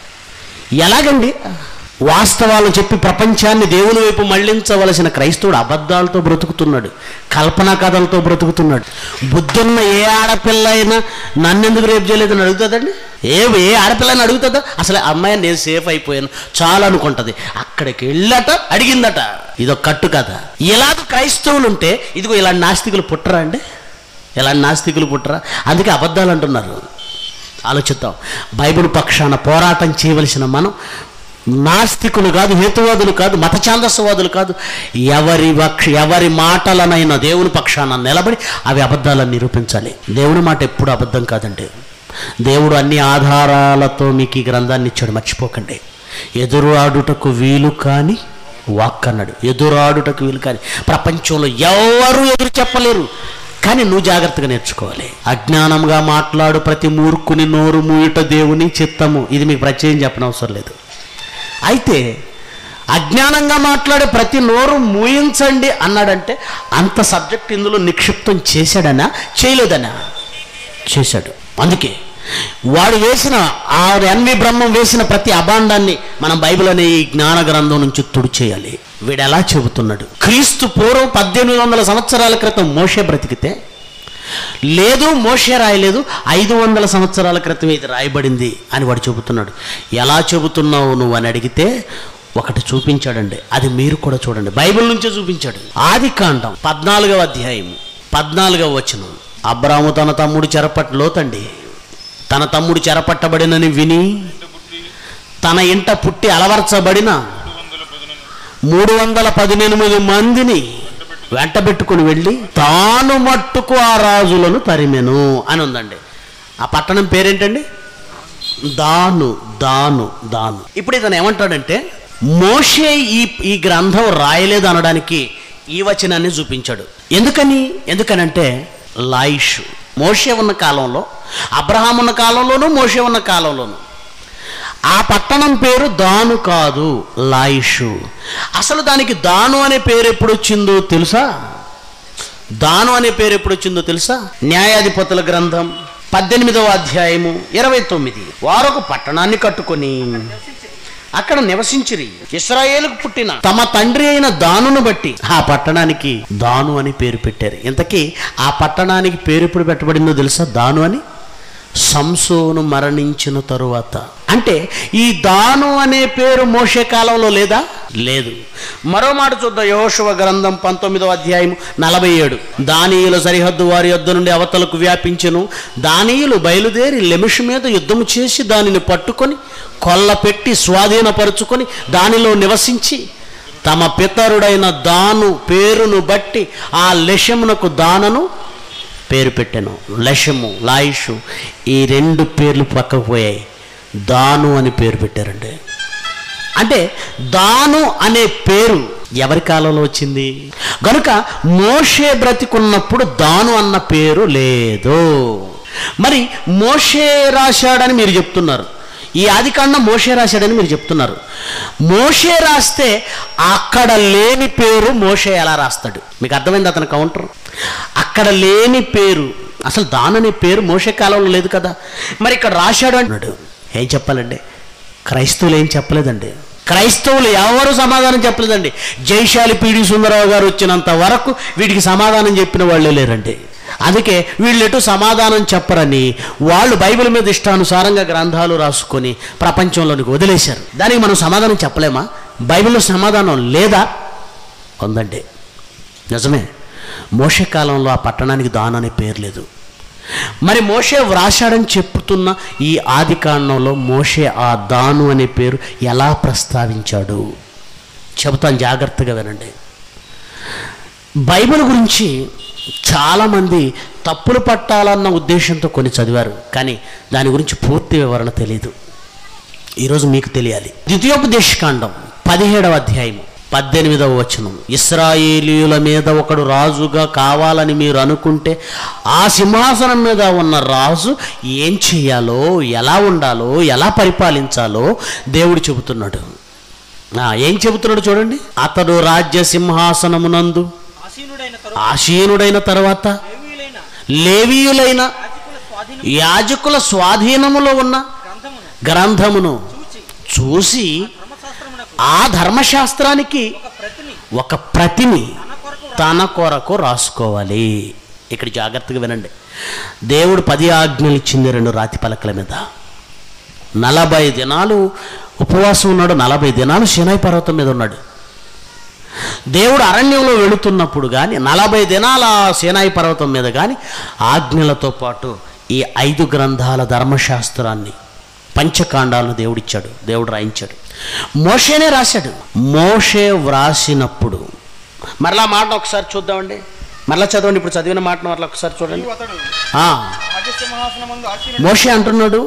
Speaker 1: ఎలాగండి వాస్తవాలను చెప్పి ప్రపంచాన్ని దేవుని వైపు మళ్ళించవలసిన క్రైస్తవుడు అబద్ధాలతో బ్రతుకుతున్నాడు కల్పనా కథలతో బ్రతుకుతున్నాడు బుద్ధున్న ఏ ఆడపిల్ల అయినా నన్నెందుకు రేపు చేయలేదని అడుగుతుందండి ఏ ఏ ఆడపిల్లని అడుగుతుందా అసలు ఆ అమ్మాయి నేను సేఫ్ అయిపోయాను చాలా అనుకుంటది అక్కడికి వెళ్ళట అడిగిందట ఇదొక కట్టు కథ ఇలాగ క్రైస్తవులు ఉంటే ఇదిగో ఇలాంటి నాస్తికులు పుట్టరా అండి ఇలాంటి నాస్తికులు పుట్టరా అందుకే అబద్ధాలు అంటున్నారు ఆలోచిద్దాం బైబిల్ పక్షాన పోరాటం చేయవలసిన మనం నాస్తికులు కాదు హేతువాదులు కాదు మత ఛాందస్వాదులు కాదు ఎవరి పక్ష ఎవరి మాటలనైనా దేవుని పక్షాన నిలబడి అవి అబద్ధాలను నిరూపించాలి దేవుని మాట ఎప్పుడు అబద్ధం కాదండి దేవుడు అన్ని ఆధారాలతో మీకు ఈ గ్రంథాన్ని ఇచ్చాడు మర్చిపోకండి ఎదురాడుటకు వీలు కాని వాక్ అన్నాడు ఎదురాడుటకు వీలు కాని ప్రపంచంలో ఎవరు ఎదురు చెప్పలేరు కానీ నువ్వు జాగ్రత్తగా నేర్చుకోవాలి అజ్ఞానంగా మాట్లాడు ప్రతి మూర్ఖుని నోరు మూయుట దేవుని చిత్తము ఇది మీకు ప్రత్యేకం చెప్పనవసరం లేదు అయితే అజ్ఞానంగా మాట్లాడే ప్రతి నోరు మూయించండి అన్నాడంటే అంత సబ్జెక్ట్ ఇందులో నిక్షిప్తం చేశాడనా చేయలేదనా చేశాడు అందుకే వాడు వేసిన ఆ ఎన్వి బ్రహ్మం వేసిన ప్రతి అభాండాన్ని మనం బైబిల్ అనే ఈ జ్ఞాన గ్రంథం నుంచి తుడిచేయాలి వీడు ఎలా చెబుతున్నాడు క్రీస్తు పూర్వం పద్దెనిమిది వందల సంవత్సరాల క్రితం మోషే బ్రతికితే లేదు మోషే రాయలేదు ఐదు వందల సంవత్సరాల క్రితం ఇది రాయబడింది అని వాడు చెబుతున్నాడు ఎలా చెబుతున్నావు నువ్వు అని అడిగితే ఒకటి చూపించాడండి అది మీరు కూడా చూడండి బైబిల్ నుంచే చూపించాడు ఆది కాండం పద్నాలుగవ అధ్యాయం పద్నాలుగవ వచనం అబ్రాము తన తమ్ముడు చెరపట్ లోతండి తన తమ్ముడు చెరపట్టబడినని విని తన ఇంట పుట్టి అలవర్చబడిన మూడు వందల పదినెనిమిది మందిని వెంటబెట్టుకుని వెళ్ళి తాను మట్టుకు ఆ రాజులను తరిమెను అని ఉందండి ఆ పట్టణం పేరేంటండి దాను దాను దాను ఇప్పుడు ఇతను ఏమంటాడంటే మోషే ఈ ఈ గ్రంథం రాయలేదు అనడానికి ఈ వచనాన్ని చూపించాడు ఎందుకని ఎందుకనంటే లాయిష్ మోషే ఉన్న కాలంలో అబ్రహాం ఉన్న కాలంలోనూ మోషే ఉన్న కాలంలోనూ ఆ పట్టణం పేరు దాను కాదు లాయిషు అసలు దానికి దాను అనే పేరు ఎప్పుడు వచ్చిందో తెలుసా దాను అనే పేరు ఎప్పుడు వచ్చిందో తెలుసా న్యాయాధిపతుల గ్రంథం పద్దెనిమిదవ అధ్యాయము ఇరవై తొమ్మిది వారొక పట్టణాన్ని కట్టుకొని అక్కడ నివసించిరి ఇస్రాయేలుకు పుట్టిన తమ తండ్రి అయిన దానును బట్టి ఆ పట్టణానికి దాను అని పేరు పెట్టారు ఇంతకీ ఆ పట్టణానికి పేరు ఎప్పుడు పెట్టబడిందో తెలుసా దాను అని సంసోను మరణించిన తరువాత అంటే ఈ దాను అనే పేరు మోసే కాలంలో లేదా లేదు మరో మాట చూద్దాం యోషువ గ్రంథం పంతొమ్మిదవ అధ్యాయం నలభై ఏడు దానియుల సరిహద్దు వారి యొద్ద నుండి అవతలకు వ్యాపించెను దానియులు బయలుదేరి లెమిష్ మీద యుద్ధము చేసి దానిని పట్టుకొని కొల్లపెట్టి స్వాధీనపరుచుకొని దానిలో నివసించి తమ పితరుడైన దాను పేరును బట్టి ఆ లెషమునకు దానను పేరు పెట్టాను లషము లాయిషు ఈ రెండు పేర్లు పక్కకు పోయాయి దాను అని పేరు పెట్టారండి అంటే దాను అనే పేరు ఎవరి కాలంలో వచ్చింది గనుక మోషే బ్రతికున్నప్పుడు దాను అన్న పేరు లేదు మరి మోషే రాశాడని మీరు చెప్తున్నారు ఈ ఆదికాండం మోషే రాశాడని మీరు చెప్తున్నారు మోషే రాస్తే అక్కడ లేని పేరు మోషే ఎలా రాస్తాడు మీకు అర్థమైంది అతని కౌంటర్ అక్కడ లేని పేరు అసలు దాననే పేరు మోషే కాలంలో లేదు కదా మరి ఇక్కడ రాశాడు అంటున్నాడు ఏం చెప్పాలండి క్రైస్తవులు ఏం చెప్పలేదండి క్రైస్తవులు ఎవరు సమాధానం చెప్పలేదండి జైశాలి పీడి సుందరరావు గారు వచ్చినంత వరకు వీటికి సమాధానం చెప్పిన వాళ్ళే లేరండి అందుకే వీళ్ళు ఎటు సమాధానం చెప్పరని వాళ్ళు బైబిల్ మీద ఇష్టానుసారంగా గ్రంథాలు రాసుకొని ప్రపంచంలోనికి వదిలేశారు దానికి మనం సమాధానం చెప్పలేమా బైబిల్లో సమాధానం లేదా ఉందండి నిజమే మోషే కాలంలో ఆ పట్టణానికి దాన అనే పేరు లేదు మరి మోషే వ్రాశాడని చెప్తున్న ఈ ఆది కాండంలో మోషే ఆ దాను అనే పేరు ఎలా ప్రస్తావించాడు చెబుతాను జాగ్రత్తగా వినండి బైబిల్ గురించి చాలామంది తప్పులు పట్టాలన్న ఉద్దేశంతో కొన్ని చదివారు కానీ దాని గురించి పూర్తి వివరణ తెలియదు ఈరోజు మీకు తెలియాలి ద్వితీయోపదేశకాండం పదిహేడవ అధ్యాయం పద్దెనిమిదవ వచనం ఇస్రాయేలీయుల మీద ఒకడు రాజుగా కావాలని మీరు అనుకుంటే ఆ సింహాసనం మీద ఉన్న రాజు ఏం చేయాలో ఎలా ఉండాలో ఎలా పరిపాలించాలో దేవుడు చెబుతున్నాడు ఆ, ఏం చెబుతున్నాడు చూడండి అతడు రాజ్య సింహాసనమునందు
Speaker 2: ఆసీనుడైన తరువాత
Speaker 1: ఆశీనుడైన తర్వాత
Speaker 2: లేవీయులైన
Speaker 1: లేవీయులైన
Speaker 2: యాజకుల స్వాధీనం
Speaker 1: యాజకుల స్వాధీనములో ఉన్న
Speaker 2: గ్రంథమును
Speaker 1: గ్రంథమును
Speaker 2: చూచి
Speaker 1: చూసి
Speaker 2: ధర్మశాస్త్రమునకు
Speaker 1: ఆ ధర్మశాస్త్రానికి
Speaker 2: ఒక ప్రతిని
Speaker 1: ఒక ప్రతిని
Speaker 2: తన కొరకు
Speaker 1: తన కొరకు రాసుకోవాలి ఇక్కడ జాగ్రత్తగా వినండి దేవుడు పది ఆజ్ఞలు ఇచ్చింది రెండు రాతి పలకల మీద నలభై దినాలు ఉపవాసం ఉన్నాడు నలభై దినాలు శనై పర్వతం మీద ఉన్నాడు దేవుడు అరణ్యంలో వెళుతున్నప్పుడు కానీ నలభై దినాల సేనాయి పర్వతం మీద కానీ ఆజ్ఞలతో పాటు ఈ ఐదు గ్రంథాల ధర్మశాస్త్రాన్ని పంచకాండాలను దేవుడిచ్చాడు దేవుడు రాయించాడు మోషేనే రాశాడు మోషే వ్రాసినప్పుడు మరలా మాట ఒకసారి చూద్దామండి మరలా చదవండి ఇప్పుడు చదివిన మాటను మరలా ఒకసారి చూడండి
Speaker 2: అతడు
Speaker 1: ఆ,
Speaker 2: రాజసింహాసనమందు ఆసీనుడు
Speaker 1: మోషే అంటున్నాడు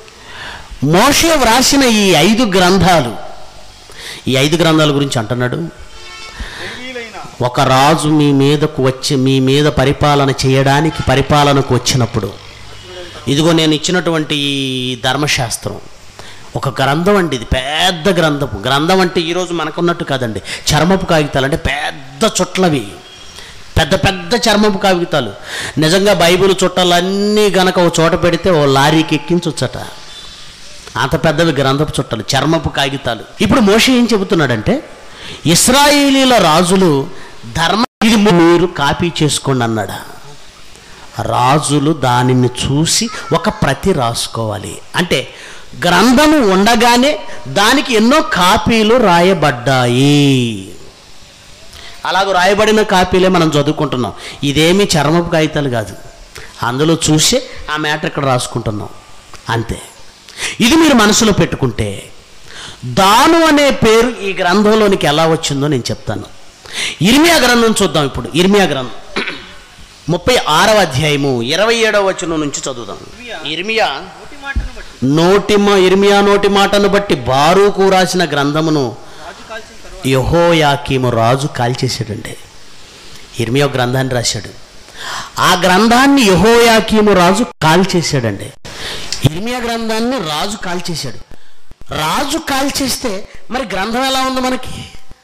Speaker 1: మోషే వ్రాసిన ఈ ఐదు గ్రంథాలు ఈ ఐదు గ్రంథాల గురించి అంటున్నాడు
Speaker 2: లేవీయులైన
Speaker 1: ఒక రాజు మీ మీదకు వచ్చి మీ మీద పరిపాలన చేయడానికి పరిపాలనకు వచ్చినప్పుడు ఇదిగో నేను ఇచ్చినటువంటి ఈ ధర్మశాస్త్రం ఒక గ్రంథం అండి ఇది పెద్ద గ్రంథం గ్రంథం అంటే ఈరోజు మనకున్నట్టు కాదండి చర్మపు కాగితాలు అంటే పెద్ద చుట్లవి పెద్ద పెద్ద చర్మపు కాగితాలు నిజంగా బైబిల్ చుట్టాలన్నీ గనక ఒక చోట పెడితే ఓ లారీకి ఎక్కించొచ్చట అంత పెద్దవి గ్రంథపు చుట్టలు చర్మపు కాగితాలు ఇప్పుడు మోషే ఏం చెబుతున్నాడంటే ఇస్రాయేలీల రాజులు ధర్మ ఇది మీరు కాపీ చేసుకోండి అన్నాడా రాజులు దానిని చూసి ఒక ప్రతి రాసుకోవాలి అంటే గ్రంథము ఉండగానే దానికి ఎన్నో కాపీలు రాయబడ్డాయి అలాగ రాయబడిన కాపీలే మనం చదువుకుంటున్నాం ఇదేమి చర్మపు కాగితాలు కాదు అందులో చూసి ఆ మ్యాటర్ ఇక్కడ రాసుకుంటున్నాం అంతే ఇది మీరు మనసులో పెట్టుకుంటే దాను అనే పేరు ఈ గ్రంథంలోనికి ఎలా వచ్చిందో నేను చెప్తాను ఇర్మియా గ్రంథం చూద్దాం ఇప్పుడు ఇర్మియా గ్రంథం ముప్పై ఆరవ అధ్యాయము ఇరవై ఏడవ వచనం నుంచి చదువుదాం ఇర్మియా
Speaker 2: నోటి మాటను బట్టి
Speaker 1: నోటి మా ఇర్మియా నోటి మాటను బట్టి బారూకు రాసిన గ్రంథమును
Speaker 2: రాజు కాల్చిన తర్వాత
Speaker 1: యహోయాకీము రాజు కాల్చేశాడండి ఇర్మియా ఒక గ్రంథాన్ని రాశాడు ఆ గ్రంథాన్ని యహోయాకీము రాజు కాల్చేశాడండి ఇర్మియా గ్రంథాన్ని రాజు కాల్చేశాడు రాజు కాల్చేస్తే మరి గ్రంథం ఎలా ఉంది మనకి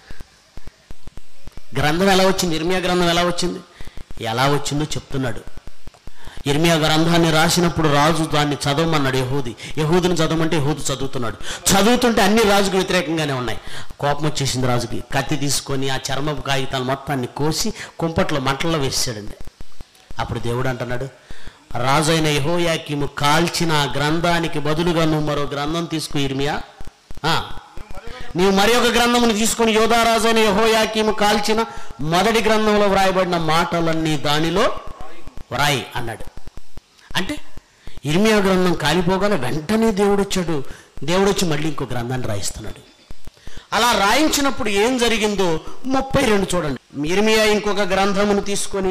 Speaker 1: గ్రంథం ఎలా వచ్చింది ఇర్మియా గ్రంథం ఎలా వచ్చింది ఎలా వచ్చిందో చెప్తున్నాడు ఇర్మియా గ్రంథాన్ని రాసినప్పుడు రాజు దాన్ని చదవమన్నాడు యహూది యహూదిని చదవమంటే యహూది చదువుతున్నాడు చదువుతుంటే అన్ని రాజుకు వ్యతిరేకంగానే ఉన్నాయి కోపం వచ్చేసింది రాజుకి కత్తి తీసుకొని ఆ చర్మపు కాగితాలు మొత్తాన్ని కోసి కుంపట్లో మంటల్లో వేసాడండి అప్పుడు దేవుడు అంటున్నాడు రాజు అయిన యహోయాకిము కాల్చిన ఆ గ్రంథానికి బదులుగా నువ్వు మరో గ్రంథం తీసుకు ఇర్మియా ఆ, నీవు మరి ఒక గ్రంథమును తీసుకొని యోధారాజు అయిన యహోయాకీము కాల్చిన మొదటి గ్రంథంలో వ్రాయబడిన మాటలన్నీ దానిలో వ్రాయి అన్నాడు అంటే ఇర్మియా గ్రంథం కాలిపోగానే వెంటనే దేవుడు వచ్చాడు దేవుడు వచ్చి మళ్ళీ ఇంకో గ్రంథాన్ని రాయిస్తున్నాడు అలా రాయించినప్పుడు ఏం జరిగిందో ముప్పై రెండు చూడండి ఇర్మియా ఇంకొక గ్రంథమును తీసుకొని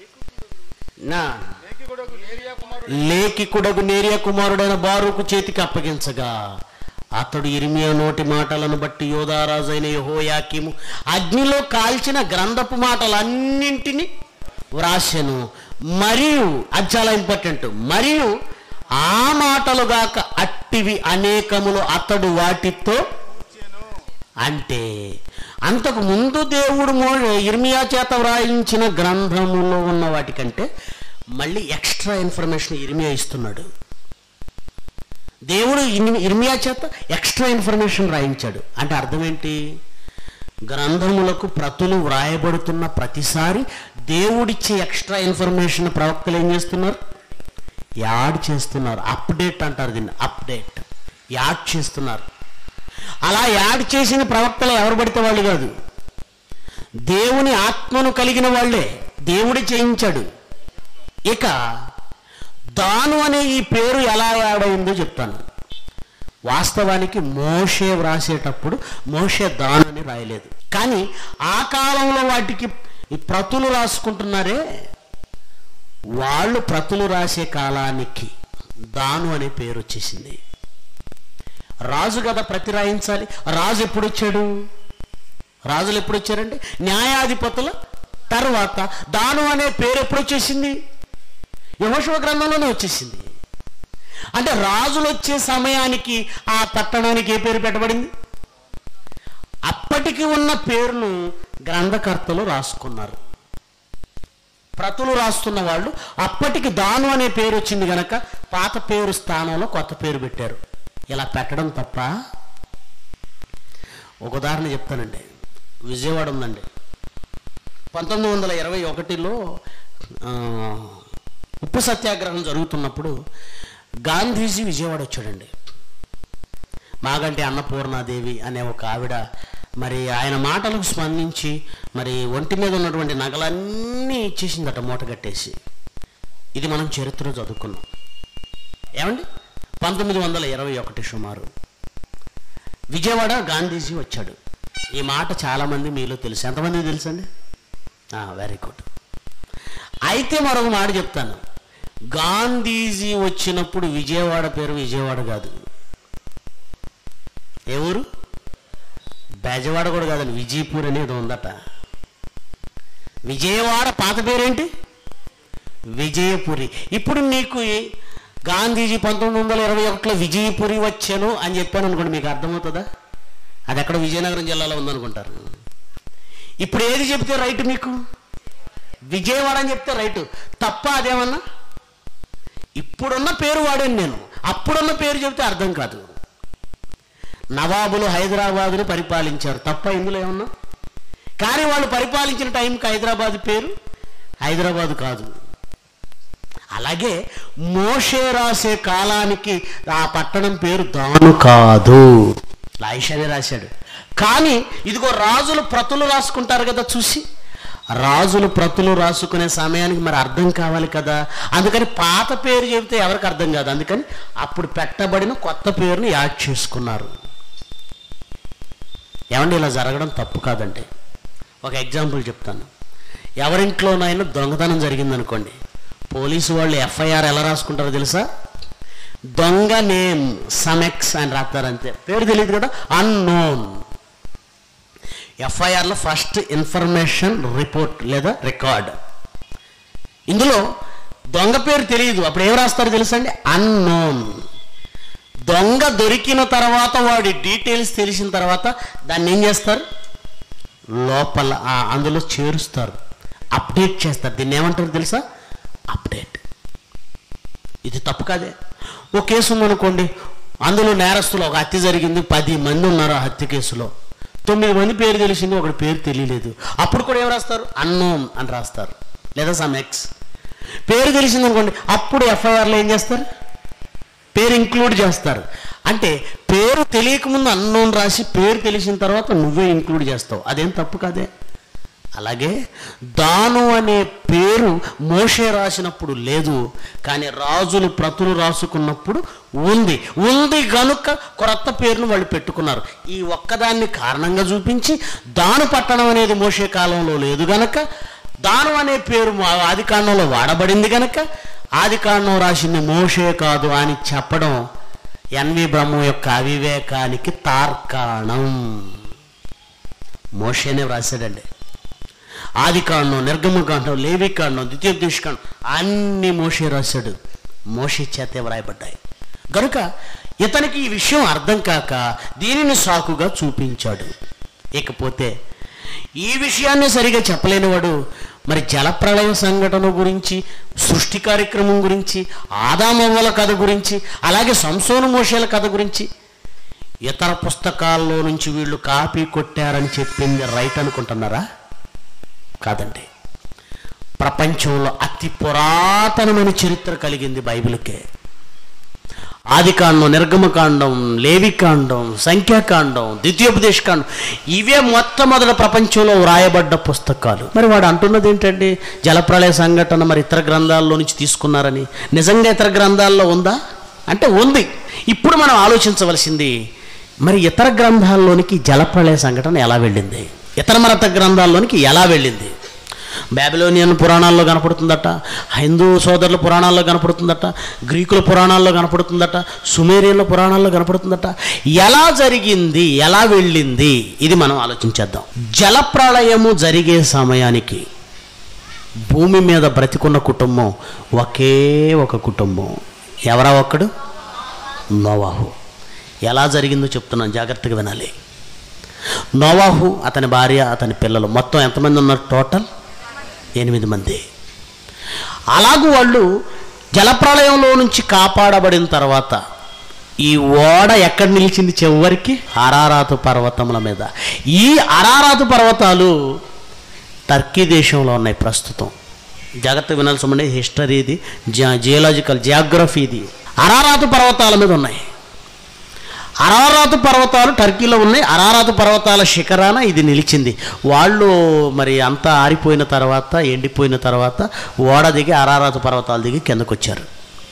Speaker 1: నా
Speaker 2: లేఖికుడకు నేరియా కుమారుడు
Speaker 1: లేఖికుడకు నేరియా కుమారుడైన బారుకు చేతికి అప్పగించగా అతడు ఇరిమియా నోటి మాటలను బట్టి యోధారాజైన యహోయాకిము అగ్నిలో కాల్చిన గ్రంథపు మాటలన్నింటినీ వ్రాసెను మరియు అది చాలా ఇంపార్టెంట్ మరియు ఆ మాటలుగాక అట్టివి అనేకములు అతడు వాటితో అంటే అంతకు ముందు దేవుడు మో ఇర్మియా చేత వ్రాయించిన గ్రంథములో ఉన్న వాటికంటే మళ్ళీ ఎక్స్ట్రా ఇన్ఫర్మేషన్ ఇర్మియా ఇస్తున్నాడు దేవుడు ఇన్- ఇర్మియా చేత ఎక్స్ట్రా ఇన్ఫర్మేషన్ రాయించాడు అంటే అర్థం ఏంటి గ్రంథములకు ప్రతులు వ్రాయబడుతున్న ప్రతిసారి దేవుడిచ్చే ఎక్స్ట్రా ఇన్ఫర్మేషన్ ప్రవక్తలు ఏం చేస్తున్నారు యాడ్ చేస్తున్నారు అప్డేట్ అంటారు దీన్ని అప్డేట్ యాడ్ చేస్తున్నారు అలా యాడ్ చేసిన ప్రవక్తలు ఎవరు పడితే వాళ్ళు కాదు దేవుని ఆత్మను కలిగిన వాళ్ళే దేవుడి చేయించాడు ఇక దాను అనే ఈ పేరు ఎలా యాడ్ అయిందో చెప్తాను వాస్తవానికి మోషే వ్రాసేటప్పుడు మోషే దాను అని రాయలేదు కానీ ఆ కాలంలో వాటికి ఈ ప్రతులు రాసుకుంటున్నారే వాళ్ళు ప్రతులు రాసే కాలానికి దాను అనే పేరు వచ్చేసింది రాజు కదా ప్రతి రాయించాలి రాజు ఎప్పుడు వచ్చాడు రాజులు ఎప్పుడు వచ్చారండి న్యాయాధిపతుల తర్వాత దాను అనే పేరు ఎప్పుడు వచ్చేసింది యహోశివ గ్రంథంలోనే వచ్చేసింది అంటే రాజులు వచ్చే సమయానికి ఆ పట్టణానికి ఏ పేరు పెట్టబడింది అప్పటికి ఉన్న పేరును గ్రంథకర్తలు రాసుకున్నారు ప్రతులు రాస్తున్న వాళ్ళు అప్పటికి దాను అనే పేరు వచ్చింది గనక పాత పేరు స్థానంలో కొత్త పేరు పెట్టారు ఇలా పెట్టడం తప్ప ఒక ఉదాహరణ చెప్తానండి విజయవాడ ఉందండి పంతొమ్మిది వందల ఇరవై ఒకటిలో ఆ, ఉప్పు సత్యాగ్రహం జరుగుతున్నప్పుడు గాంధీజీ విజయవాడ వచ్చాడండి మాగంటి అన్నపూర్ణాదేవి అనే ఒక ఆవిడ మరి ఆయన మాటలకు స్పందించి మరి ఒంటి మీద ఉన్నటువంటి నగలన్నీ ఇచ్చేసిందట మూట కట్టేసి ఇది మనం చరిత్రలో చదువుకున్నాం ఏమండి పంతొమ్మిది వందల ఇరవై ఒకటి సుమారు విజయవాడ గాంధీజీ వచ్చాడు ఈ మాట చాలామంది మీలో తెలుసు ఎంతమంది తెలుసండి వెరీ గుడ్ అయితే మరొక మాట చెప్తాను గాంధీజీ వచ్చినప్పుడు విజయవాడ పేరు విజయవాడ కాదు ఏ ఊరు బెజవాడ కూడా కాదండి విజయపూర్ అనేది ఉందట విజయవాడ పాత పేరేంటి విజయపురి ఇప్పుడు నీకు ఈ గాంధీజీ పంతొమ్మిది వందల ఇరవై ఒకటిలో విజయపురి వచ్చాను అని చెప్పాను అనుకోండి మీకు అర్థమవుతుందా అది ఎక్కడ విజయనగరం జిల్లాలో ఉందనుకుంటారు ఇప్పుడు ఏది చెప్తే రైట్ మీకు విజయవాడ అని చెప్తే రైట్ తప్ప అదేమన్నా ఇప్పుడున్న పేరు వాడాను నేను అప్పుడున్న పేరు చెప్తే అర్థం కాదు నవాబులు హైదరాబాదుని పరిపాలించారు తప్ప ఇందులో ఏమన్నా కానీ వాళ్ళు పరిపాలించిన టైంకి హైదరాబాద్ పేరు హైదరాబాద్ కాదు అలాగే మోషే రాసే కాలానికి ఆ పట్టణం పేరు దాను కాదు లాయిషానే రాశాడు కానీ ఇదిగో రాజులు ప్రతులు రాసుకుంటారు కదా చూసి రాజులు ప్రతులు రాసుకునే సమయానికి మరి అర్థం కావాలి కదా అందుకని పాత పేరు చెబితే ఎవరికి అర్థం కాదు అందుకని అప్పుడు పెట్టబడిన కొత్త పేరుని యాడ్ చేసుకున్నారు ఏమండి ఇలా జరగడం తప్పు కాదండి ఒక ఎగ్జాంపుల్ చెప్తాను ఎవరింట్లోనైనా దొంగతనం జరిగిందనుకోండి పోలీసు వాళ్ళు ఎఫ్ఐఆర్ ఎలా రాసుకుంటారో తెలుసా దొంగ నేమ్ సమెక్స్ అని రాస్తారు అంతే పేరు తెలియదు కదా అన్నోన్ ఎఫ్ఐఆర్లో ఫస్ట్ ఇన్ఫర్మేషన్ రిపోర్ట్ లేదా రికార్డ్ ఇందులో దొంగ పేరు తెలియదు అప్పుడు ఏం రాస్తారు తెలుసా అండి అన్నోన్ దొంగ దొరికిన తర్వాత వాడి డీటెయిల్స్ తెలిసిన తర్వాత దాన్ని ఏం చేస్తారు లోపల ఆ అందులో చేరుస్తారు అప్డేట్ చేస్తారు దీన్ని ఏమంటారు తెలుసా అప్డేట్ ఇది తప్పు కాదే ఓ కేసు ఉందనుకోండి అందులో నేరస్తులు ఒక హత్య జరిగింది పది మంది ఉన్నారు ఆ హత్య కేసులో తొమ్మిది మంది పేరు తెలిసింది ఒకటి పేరు తెలియలేదు అప్పుడు కూడా ఏం రాస్తారు అన్నోన్ అని రాస్తారు లేదా సమ్ ఎక్స్ పేరు తెలిసింది అనుకోండి అప్పుడు ఎఫ్ఐఆర్లో ఏం చేస్తారు పేరు ఇంక్లూడ్ చేస్తారు అంటే పేరు తెలియకముందు అన్నోన్ రాసి పేరు తెలిసిన తర్వాత నువ్వే ఇంక్లూడ్ చేస్తావు అదేం తప్పు కాదే అలాగే దాను అనే పేరు మోషే రాసినప్పుడు లేదు కానీ రాజులు ప్రతులు రాసుకున్నప్పుడు ఉంది ఉంది గనుక కొత్త పేరును వాళ్ళు పెట్టుకున్నారు ఈ ఒక్కదాన్ని కారణంగా చూపించి దాను పట్టణం అనేది మోషే కాలంలో లేదు గనక దాను అనే పేరు మా ఆది కాండంలో వాడబడింది గనక ఆది కాండం రాసింది మోషే కాదు అని చెప్పడం ఎన్వి బ్రహ్మ యొక్క అవివేకానికి తార్కాణం మోషేనే వ్రాసాడండి ఆది కాండం నిర్గమకాండం లేవికాండం ద్వితీయోపదేశకాండం అన్ని మోషే రాశాడు మోషే చేతే వ్రాయబడ్డాయి గనుక ఇతనికి ఈ విషయం అర్థం కాక దీనిని సాకుగా చూపించాడు ఇకపోతే ఈ విషయాన్ని సరిగా చెప్పలేనివాడు మరి జలప్రళయ సంఘటన గురించి సృష్టి కార్యక్రమం గురించి ఆదామవ్వల కథ గురించి అలాగే సంసోను మోషేల కథ గురించి ఇతర పుస్తకాల్లో నుంచి వీళ్ళు కాపీ కొట్టారని చెప్పింది రైట్ అనుకుంటున్నారా కాదండి ప్రపంచంలో అతి పురాతనమైన చరిత్ర కలిగింది బైబిల్కే ఆదికాండం నిర్గమకాండం లేవికాండం సంఖ్యాకాండం ద్వితీయోపదేశకాండం ఇవే మొట్టమొదటి ప్రపంచంలో వ్రాయబడ్డ పుస్తకాలు మరి వాడు అంటున్నది ఏంటండి జలప్రళయ సంఘటన మరి ఇతర గ్రంథాల్లో నుంచి తీసుకున్నారని నిజంగా ఇతర గ్రంథాల్లో ఉందా అంటే ఉంది ఇప్పుడు మనం ఆలోచించవలసింది మరి ఇతర గ్రంథాల్లోనికి జలప్రళయ సంఘటన ఎలా వెళ్ళింది ఇతర మత గ్రంథాల్లోనికి ఎలా వెళ్ళింది బాబిలోనియన్ పురాణాల్లో కనపడుతుందట హిందూ సోదరుల పురాణాల్లో కనపడుతుందట గ్రీకుల పురాణాల్లో కనపడుతుందట సుమేరియన్ల పురాణాల్లో కనపడుతుందట ఎలా జరిగింది ఎలా వెళ్ళింది ఇది మనం ఆలోచించేద్దాం జలప్రళయము జరిగే సమయానికి భూమి మీద బ్రతికున్న కుటుంబం ఒకే ఒక కుటుంబం ఎవరా ఒక్కడు నోవాహు ఎలా జరిగిందో చెప్తున్నాను జాగ్రత్తగా వినాలి నోవాహు అతని భార్య అతని పిల్లలు మొత్తం ఎంతమంది ఉన్నారు టోటల్ ఎనిమిది మంది అలాగూ వాళ్ళు జలప్రళయంలో నుంచి కాపాడబడిన తర్వాత ఈ ఓడ ఎక్కడ నిలిచింది చివరికి అరారాతు పర్వతముల మీద ఈ అరారాతు పర్వతాలు టర్కీ దేశంలో ఉన్నాయి ప్రస్తుతం జాగ్రత్త వినాల్సి ఉండే హిస్టరీ ఇది జియోలాజికల్ జియోగ్రఫీ ఇది అరారాతు పర్వతాల మీద ఉన్నాయి అరారాతు పర్వతాలు టర్కీలో ఉన్నాయి అరారాతు పర్వతాల శిఖరాన ఇది నిలిచింది వాళ్ళు మరి అంతా ఆరిపోయిన తర్వాత ఎండిపోయిన తర్వాత ఓడ దిగి అరారాతు పర్వతాలు దిగి కిందకు వచ్చారు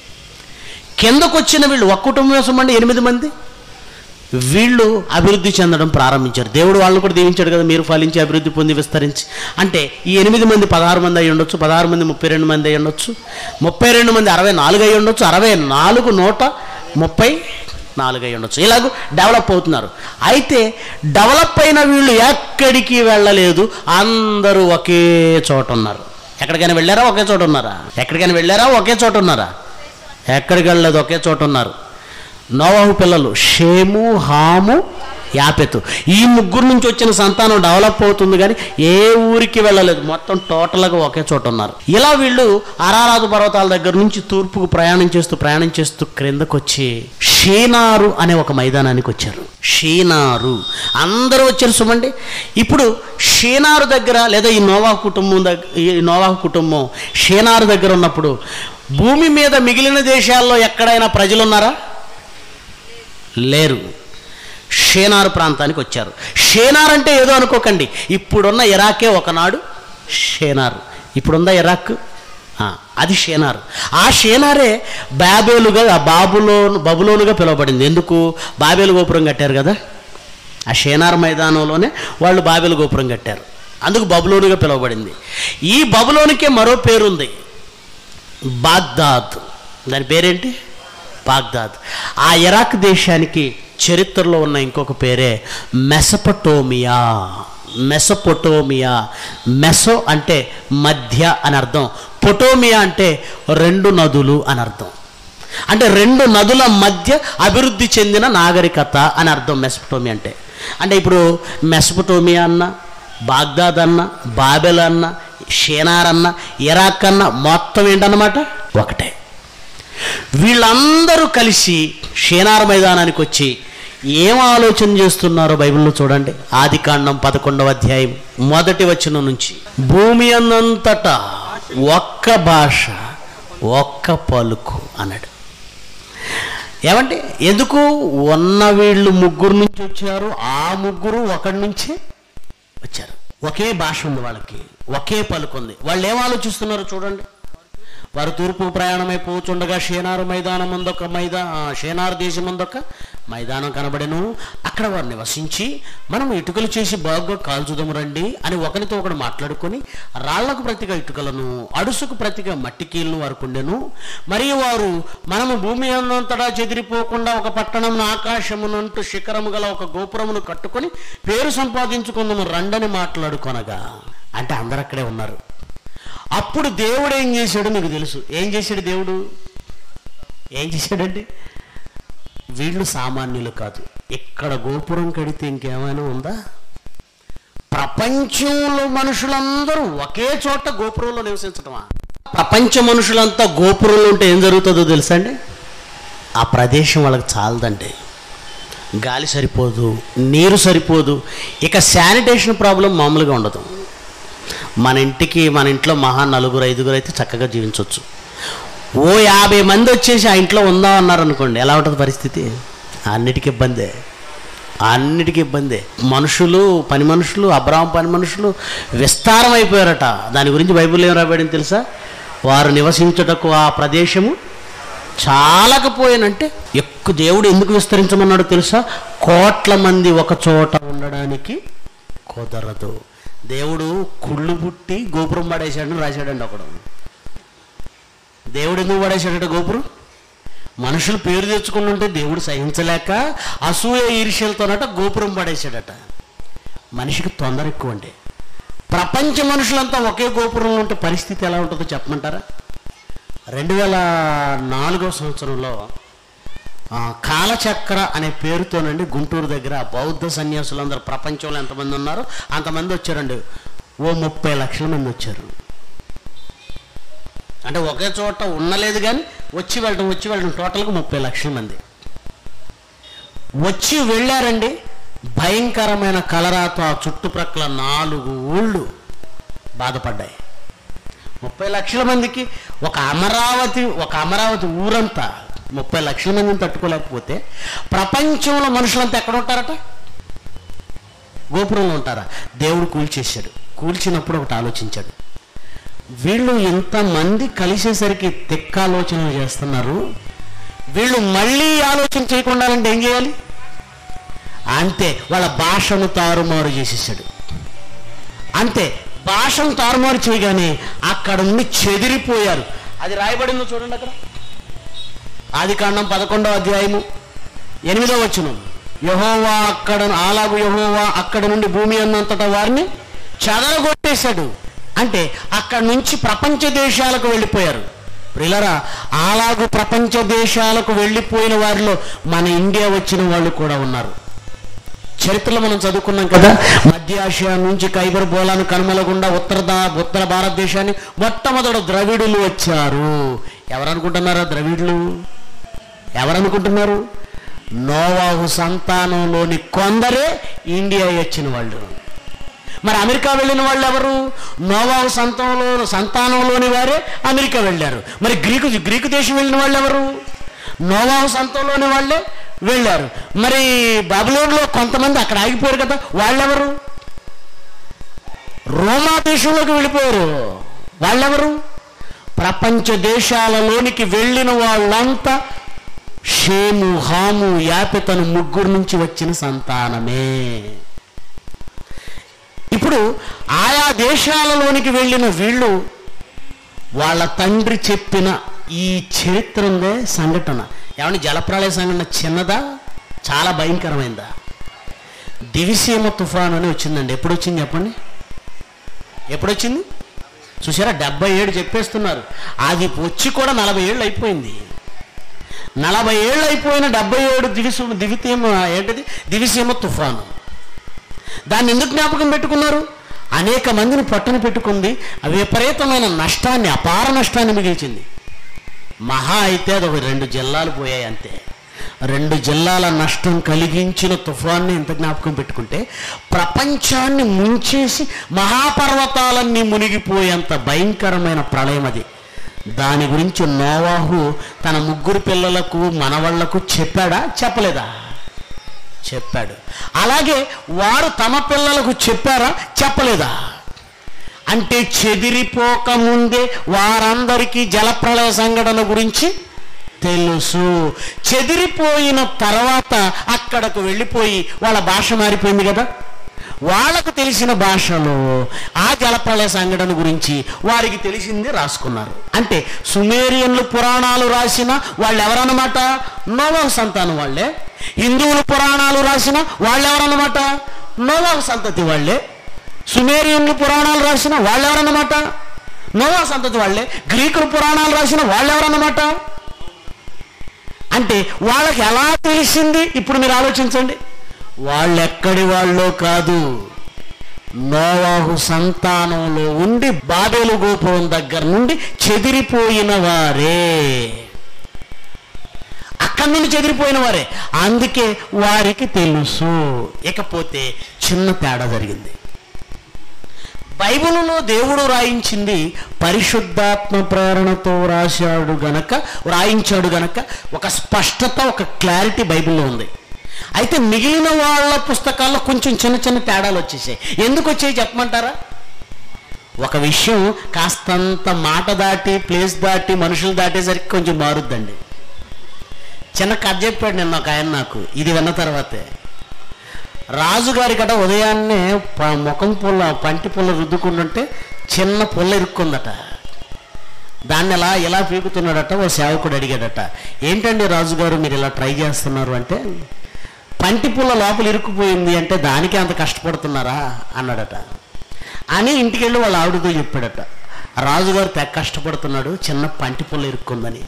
Speaker 1: కిందకు వచ్చిన వీళ్ళు ఒక్క కుటుంబం కోసం అండి ఎనిమిది మంది వీళ్ళు అభివృద్ధి చెందడం ప్రారంభించారు దేవుడు వాళ్ళని కూడా దీవించాడు కదా మీరు ఫలించి అభివృద్ధి పొంది విస్తరించి అంటే ఈ ఎనిమిది మంది పదహారు మంది అయి ఉండొచ్చు పదహారు మంది ముప్పై రెండు మంది అయి ఉండొచ్చు ముప్పై రెండు మంది అరవై నాలుగు అయి ఉండొచ్చు అరవై నాలుగు నూట ముప్పై నాలుగు అయి ఉండొచ్చు ఇలాగ డెవలప్ అవుతున్నారు అయితే డెవలప్ అయిన వీళ్ళు ఎక్కడికి వెళ్ళలేదు అందరూ ఒకే చోట ఉన్నారు ఎక్కడికైనా వెళ్ళారా ఒకే చోట ఉన్నారా ఎక్కడికైనా వెళ్ళారా ఒకే చోట ఉన్నారా ఎక్కడికి వెళ్ళలేదు ఒకే చోట ఉన్నారు నోవాహు పిల్లలు షేము హాము యాపెతు ఈ ముగ్గురు నుంచి వచ్చిన సంతానం డెవలప్ అవుతుంది కానీ ఏ ఊరికి వెళ్ళలేదు మొత్తం టోటల్గా ఒకే చోట ఉన్నారు ఇలా వీళ్ళు అరారాదు పర్వతాల దగ్గర నుంచి తూర్పుకు ప్రయాణం చేస్తూ ప్రయాణం చేస్తూ క్రిందకు వచ్చి షీనారు అనే ఒక మైదానానికి వచ్చారు షీనారు అందరూ వచ్చారు సుమండి ఇప్పుడు షీనారు దగ్గర లేదా ఈ నోవా కుటుంబం దగ్గర ఈ నోవా కుటుంబం షీనారు దగ్గర ఉన్నప్పుడు భూమి మీద మిగిలిన దేశాల్లో ఎక్కడైనా ప్రజలు ఉన్నారా లేరు షేనార్ ప్రాంతానికి వచ్చారు షేనార్ అంటే ఏదో అనుకోకండి ఇప్పుడున్న ఇరాకే ఒకనాడు షేనార్ ఇప్పుడున్న ఇరాక్ ఆ, అది షేనార్ ఆ షేనారే బాబేలుగా ఆ బాబులోను బబులోనుగా పిలువబడింది ఎందుకు బాబేలు గోపురం కట్టారు కదా ఆ షేనార్ మైదానంలోనే వాళ్ళు బాబేలు గోపురం కట్టారు అందుకు బబులోనుగా పిలువబడింది ఈ బబులోనికే మరో పేరుంది బాగ్దాద్ దాని పేరేంటి బాగ్దాద్ ఆ ఇరాక్ దేశానికి చరిత్రలో ఉన్న ఇంకొక పేరే మెసపటోమియా మెసపొటోమియా మెసో అంటే మధ్య అని అర్థం పొటోమియా అంటే రెండు నదులు అని అర్థం అంటే రెండు నదుల మధ్య అభివృద్ధి చెందిన నాగరికత అని అర్థం మెసపటోమియా అంటే అంటే ఇప్పుడు మెసపటోమియా అన్న బాగ్దాద్ అన్న బాబెల్ అన్న షేనార్ అన్న ఇరాక్ అన్న మొత్తం ఏంటన్నమాట ఒకటే వీళ్ళందరూ కలిసి షేనార్ మైదానానికి వచ్చి ఏం ఆలోచన చేస్తున్నారో బైబిల్లో చూడండి ఆది కాండం పదకొండవ అధ్యాయం మొదటి వచనం నుంచి భూమి అన్నంతటా ఒక్క భాష ఒక్క పలుకు అన్నాడు ఏమంటే ఎందుకు ఉన్న వీళ్ళు ముగ్గురు నుంచి వచ్చారు ఆ ముగ్గురు ఒకడి నుంచి వచ్చారు ఒకే భాష ఉంది వాళ్ళకి ఒకే పలుకు ఉంది వాళ్ళు ఏం ఆలోచిస్తున్నారో చూడండి వారు తూర్పు ప్రయాణమైపోతుండగా షేనారు మైదానం ముందొక మైదా ఆ, షేనారు దేశం ముందొక మైదానం కనబడెను అక్కడ వారు నివసించి మనం ఇటుకలు చేసి బాగా కాల్చుదాం రండి అని ఒకరితో ఒకడు మాట్లాడుకొని రాళ్లకు ప్రతిగా ఇటుకలను అడుసుకు ప్రతిగా మట్టి కీళ్ళను వారు కుండెను మరియు వారు మనము భూమి అంతటా చెదిరిపోకుండా ఒక పట్టణం ఆకాశమునంటూ శిఖరము గల ఒక గోపురమును కట్టుకొని పేరు సంపాదించుకుందాము రండని మాట్లాడుకొనగా అంటే అందరు అక్కడే ఉన్నారు అప్పుడు దేవుడు ఏం చేశాడు మీకు తెలుసు ఏం చేశాడు దేవుడు ఏం చేశాడండి వీళ్ళు సామాన్యులు కాదు ఇక్కడ గోపురం కడితే ఇంకేమైనా ఉందా ప్రపంచంలో మనుషులందరూ ఒకే చోట గోపురంలో నివసించటమా ప్రపంచ మనుషులంతా గోపురంలో ఉంటే ఏం జరుగుతుందో తెలుసా అండి ఆ ప్రదేశం వాళ్ళకి చాలదండి గాలి సరిపోదు నీరు సరిపోదు ఇక శానిటేషన్ ప్రాబ్లం మామూలుగా ఉండదు మన ఇంటికి మన ఇంట్లో మహా నలుగురు ఐదుగురు అయితే చక్కగా జీవించవచ్చు ఓ యాభై మంది వచ్చేసి ఆ ఇంట్లో ఉందాం అన్నారు అనుకోండి ఎలా ఉంటుంది పరిస్థితి అన్నిటికీ ఇబ్బందే అన్నిటికీ ఇబ్బందే మనుషులు పని మనుషులు అబ్రాహం పని మనుషులు విస్తారం అయిపోయారట దాని గురించి బైబిల్ ఏం రాబడింది తెలుసా వారు నివసించుటకు ఆ ప్రదేశము చాలకపోయానంటే ఎక్కువ దేవుడు ఎందుకు విస్తరించమన్నాడు తెలుసా కోట్ల మంది ఒక చోట ఉండడానికి కుదరదు దేవుడు కుళ్ళు పుట్టి గోపురం పడేశాడని రాశాడండి ఒకడు దేవుడు ఎందుకు పడేశాడట గోపురం మనుషులు పేరు తెచ్చుకుంటుంటే దేవుడు సహించలేక అసూయ ఈర్ష్యలతోనట గోపురం పడేశాడట మనిషికి తొందర ఎక్కువ అండి ప్రపంచ మనుషులంతా ఒకే గోపురంలో ఉంటే పరిస్థితి ఎలా ఉంటుందో చెప్పమంటారా రెండు వేల నాలుగో సంవత్సరంలో ఆ, కాలచక్ర అనే పేరుతోనండి గుంటూరు దగ్గర బౌద్ధ సన్యాసులందరూ ప్రపంచంలో ఎంతమంది ఉన్నారో అంతమంది వచ్చారండి ఓ ముప్పై లక్షల మంది వచ్చారు అంటే ఒకే చోట ఉండలేదు కానీ వచ్చి వెళ్ళడం వచ్చి వెళ్ళడం టోటల్గా ముప్పై లక్షల మంది వచ్చి వెళ్ళారండి భయంకరమైన కలరాతో ఆ చుట్టుప్రక్కల నాలుగు ఊళ్ళు బాధపడ్డాయి ముప్పై లక్షల మందికి ఒక అమరావతి ఒక అమరావతి ఊరంతా ముప్పై లక్షల మందిని తట్టుకోలేకపోతే ప్రపంచంలో మనుషులంతా ఎక్కడ ఉంటారట గోపురంలో ఉంటారా దేవుడు కూల్చేశాడు కూల్చినప్పుడు ఒకటి ఆలోచించాడు వీళ్ళు ఇంతమంది కలిసేసరికి తెక్క ఆలోచనలు చేస్తున్నారు వీళ్ళు మళ్ళీ ఆలోచన చేయకుండా అంటే ఏం చేయాలి అంతే వాళ్ళ భాషను తారుమారు చేసేసాడు అంతే భాషను తారుమారు చేయగానే అక్కడ ఉండి చెదిరిపోయారు అది రాయబడిందో చూడండి అక్కడ ఆది కాండం పదకొండవ అధ్యాయము ఎనిమిదో వచనం యహోవా అక్కడ అలాగు యహోవా అక్కడ నుండి భూమి అన్నంతటా వారిని చెదరగొట్టేశాడు అంటే అక్కడ నుంచి ప్రపంచ దేశాలకు వెళ్ళిపోయారు ప్రిలరా అలాగు ప్రపంచ దేశాలకు వెళ్ళిపోయిన వారిలో మన ఇండియా వచ్చిన వాళ్ళు కూడా ఉన్నారు చరిత్రలో మనం చదువుకున్నాం కదా మధ్య ఆసియా నుంచి కైబర్ బోలాను కనుమలగుండా ఉత్తర దా- ఉత్తర భారతదేశాన్ని మొట్టమొదటి ద్రవిడులు వచ్చారు ఎవరనుకుంటున్నారా ద్రవిడులు ఎవరనుకుంటున్నారు నోవాహు సంతానంలోని కొందరే ఇండియా వచ్చిన వాళ్ళు మరి అమెరికా వెళ్ళిన వాళ్ళు ఎవరు నోవాహు సంతానంలో సంతానంలోని వారే అమెరికా వెళ్ళారు మరి గ్రీకు గ్రీకు దేశం వెళ్ళిన వాళ్ళు ఎవరు నోవాహు సంతంలోని వాళ్ళే వెళ్ళారు మరి బబులోన్లో కొంతమంది అక్కడ ఆగిపోయారు కదా వాళ్ళెవరు రోమా దేశంలోకి వెళ్ళిపోయారు వాళ్ళెవరు ప్రపంచ దేశాలలోనికి వెళ్ళిన వాళ్ళంతా షేము హాము యాపితను ముగ్గురు నుంచి వచ్చిన సంతానమే ఇప్పుడు ఆయా దేశాలలోనికి వెళ్ళిన వీళ్ళు వాళ్ళ తండ్రి చెప్పిన ఈ చరిత్ర ఉందే సంఘటన ఏమంటే జలప్రళయ సంఘటన చిన్నదా చాలా భయంకరమైందా దివిసీమ తుఫాన్ అని వచ్చిందండి ఎప్పుడు వచ్చింది చెప్పండి ఎప్పుడు వచ్చింది చూసారా డెబ్బై ఏడు చెప్పేస్తున్నారు అది వచ్చి కూడా నలభై ఏళ్ళు అయిపోయింది నలభై ఏళ్ళు అయిపోయిన డెబ్బై ఏడు దివిసీమ దివితీమ ఏంటిది దివిసీమ తుఫాను దాన్ని ఎందుకు జ్ఞాపకం పెట్టుకున్నారు అనేక మందిని పట్టున పెట్టుకుంది అది విపరీతమైన నష్టాన్ని అపార నష్టాన్ని మిగిల్చింది మహా అయితే అది ఒక రెండు జిల్లాలు పోయాయి అంతే రెండు జిల్లాల నష్టం కలిగించిన తుఫాన్ని ఎంత జ్ఞాపకం పెట్టుకుంటే ప్రపంచాన్ని ముంచేసి మహాపర్వతాలన్నీ మునిగిపోయేంత భయంకరమైన ప్రళయం అది దాని గురించి నోవాహు తన ముగ్గురు పిల్లలకు మనవళ్లకు చెప్పాడా చెప్పలేదా చెప్పాడు అలాగే వారు తమ పిల్లలకు చెప్పారా చెప్పలేదా అంటే చెదిరిపోక ముందే వారందరికీ జలప్రళయ సంఘటన గురించి తెలుసు చెదిరిపోయిన తర్వాత అక్కడకు వెళ్ళిపోయి వాళ్ళ భాష మారిపోయింది కదా వాళ్ళకు తెలిసిన భాషలో ఆ జలప్రళయ సంఘటన గురించి వారికి తెలిసింది రాసుకున్నారు అంటే సుమేరియన్లు పురాణాలు రాసిన వాళ్ళు ఎవరన్నమాట నోవాహు సంతానం వాళ్ళే హిందువులు పురాణాలు రాసిన వాళ్ళు ఎవరన్నమాట నోవాహు సంతతి వాళ్ళే సుమేరియన్లు పురాణాలు రాసిన వాళ్ళు ఎవరన్నమాట నోవా సంతతి వాళ్ళే గ్రీకులు పురాణాలు రాసిన వాళ్ళు ఎవరన్నమాట అంటే వాళ్ళకి ఎలా తెలిసింది ఇప్పుడు మీరు ఆలోచించండి వాళ్ళు ఎక్కడి వాళ్ళో కాదు నోవాహు సంతానంలో ఉండి బాబేలు గోపురం దగ్గర నుండి చెదిరిపోయిన వారే అక్కడి నుండి చెదిరిపోయిన వారే అందుకే వారికి తెలుసు ఇకపోతే చిన్న తేడా జరిగింది బైబిలులో దేవుడు రాయించింది పరిశుద్ధాత్మ ప్రేరణతో రాశాడు గనక రాయించాడు గనక ఒక స్పష్టత ఒక క్లారిటీ బైబిల్లో ఉంది అయితే మిగిలిన వాళ్ళ పుస్తకాల్లో కొంచెం చిన్న చిన్న తేడాలు వచ్చేసాయి ఎందుకు వచ్చాయి చెప్పమంటారా ఒక విషయం కాస్తంత మాట దాటి ప్లేస్ దాటి మనుషులు దాటేసరికి కొంచెం మారుద్దండి చిన్న కథ చెప్పాడు నిన్న ఒక ఆయన నాకు ఇది విన్న తర్వాతే రాజుగారి కట ఉదయాన్నే ప- ముఖం పుల్ల పంటి పుల్ల రుద్దుకుంటుంటే చిన్న పుల్ల ఇరుక్కుందట దాన్ని ఎలా ఎలా పీకుతున్నాడట ఓ సేవకుడు అడిగాడట ఏంటండి రాజుగారు మీరు ఇలా ట్రై చేస్తున్నారు అంటే పంటి పుల్ల లోపల ఇరుక్కుపోయింది అంటే దానికి అంత కష్టపడుతున్నారా అన్నాడట అని ఇంటికి వెళ్ళి వాళ్ళ ఆవిడతో చెప్పాడట రాజుగారు తెగ కష్టపడుతున్నాడు చిన్న పంటి పుల్ల ఇరుక్కుందని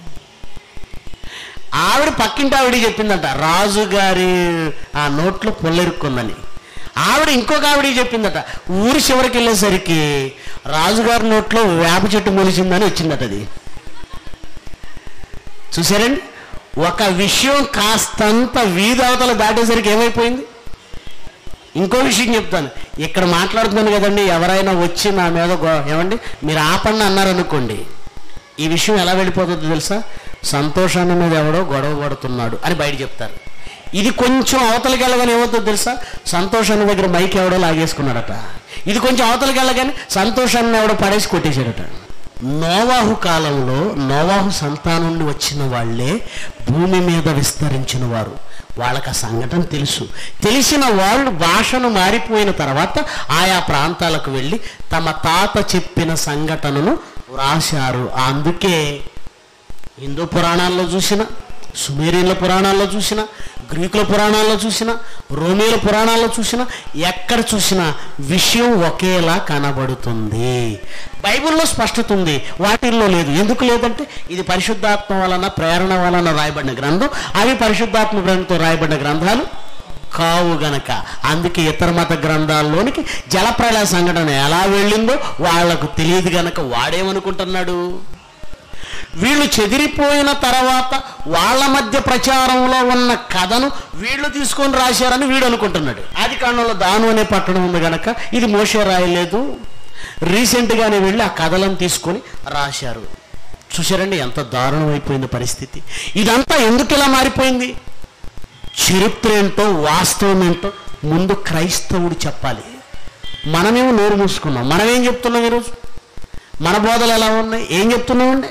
Speaker 1: ఆవిడ పక్కింటి ఆవిడ చెప్పిందంట రాజుగారి ఆ నోట్లో పుల్లెరుక్కుందని ఆవిడ ఇంకొక ఆవిడ చెప్పిందట ఊరి చివరికి వెళ్ళేసరికి రాజుగారి నోట్లో వేప చెట్టు మొలిచిందని వచ్చిందట అది చూసారండి ఒక విషయం కాస్తంత వీధి అవతల దాటేసరికి ఏమైపోయింది ఇంకో విషయం చెప్తాను ఇక్కడ మాట్లాడుతున్నాను కదండి ఎవరైనా వచ్చి నా మీద గో- ఏమండి మీరు ఆపండి అన్నారనుకోండి ఈ విషయం ఎలా వెళ్ళిపోతుందో తెలుసా సంతోషాన్ని మీద ఎవడో గొడవ పడుతున్నాడు అని బయట చెప్తారు ఇది కొంచెం అవతలకి వెళ్ళగానే ఏమవుతుందో తెలుసా సంతోషాన్ని దగ్గర మైక్ ఎవడో లాగేసుకున్నాడట ఇది కొంచెం అవతలకి వెళ్ళగానే సంతోషాన్ని ఎవడో పడేసి కొట్టేశాడట నోవాహు కాలంలో నోవాహు సంతానం నుండి వచ్చిన వాళ్ళే భూమి మీద విస్తరించిన వారు వాళ్ళకి ఆ సంఘటన తెలుసు తెలిసిన వాళ్ళు భాషను మారిపోయిన తర్వాత ఆయా ప్రాంతాలకు వెళ్ళి తమ తాత చెప్పిన సంఘటనను వ్రాశారు అందుకే హిందూ పురాణాల్లో చూసిన సుమేరియన్ల పురాణాల్లో చూసిన గ్రీకుల పురాణాల్లో చూసిన రోమిల పురాణాల్లో చూసిన ఎక్కడ చూసినా విషయం ఒకేలా కనబడుతుంది బైబిల్లో స్పష్టత ఉంది వాటిల్లో లేదు ఎందుకు లేదంటే ఇది పరిశుద్ధాత్మ వలన ప్రేరణ వలన రాయబడిన గ్రంథం అవి పరిశుద్ధాత్మ ప్రేరణతో రాయబడిన గ్రంథాలు కావు గనక అందుకే ఇతర మత గ్రంథాల్లోనికి జలప్రళయ సంఘటన ఎలా వెళ్ళిందో వాళ్లకు తెలియదు గనక వాడేమనుకుంటున్నాడు వీళ్ళు చెదిరిపోయిన తర్వాత వాళ్ళ మధ్య ప్రచారంలో ఉన్న కథను వీళ్ళు తీసుకొని రాశారని వీడు అనుకుంటున్నాడు ఆది కాండంలో దాను అనే పట్టణం ఉంది గనక ఇది మోసే రాయలేదు రీసెంట్గానే వెళ్ళి ఆ కథలను తీసుకొని రాశారు చూశారండి ఎంత దారుణం అయిపోయింది పరిస్థితి ఇదంతా ఎందుకు ఇలా మారిపోయింది చరిత్ర ఏంటో వాస్తవం ఏంటో ముందు క్రైస్తవుడు చెప్పాలి మనమేమో నోరు మూసుకున్నాం మనమేం చెప్తున్నాం ఈరోజు మన బోధలు ఎలా ఉన్నాయి ఏం చెప్తున్నామండి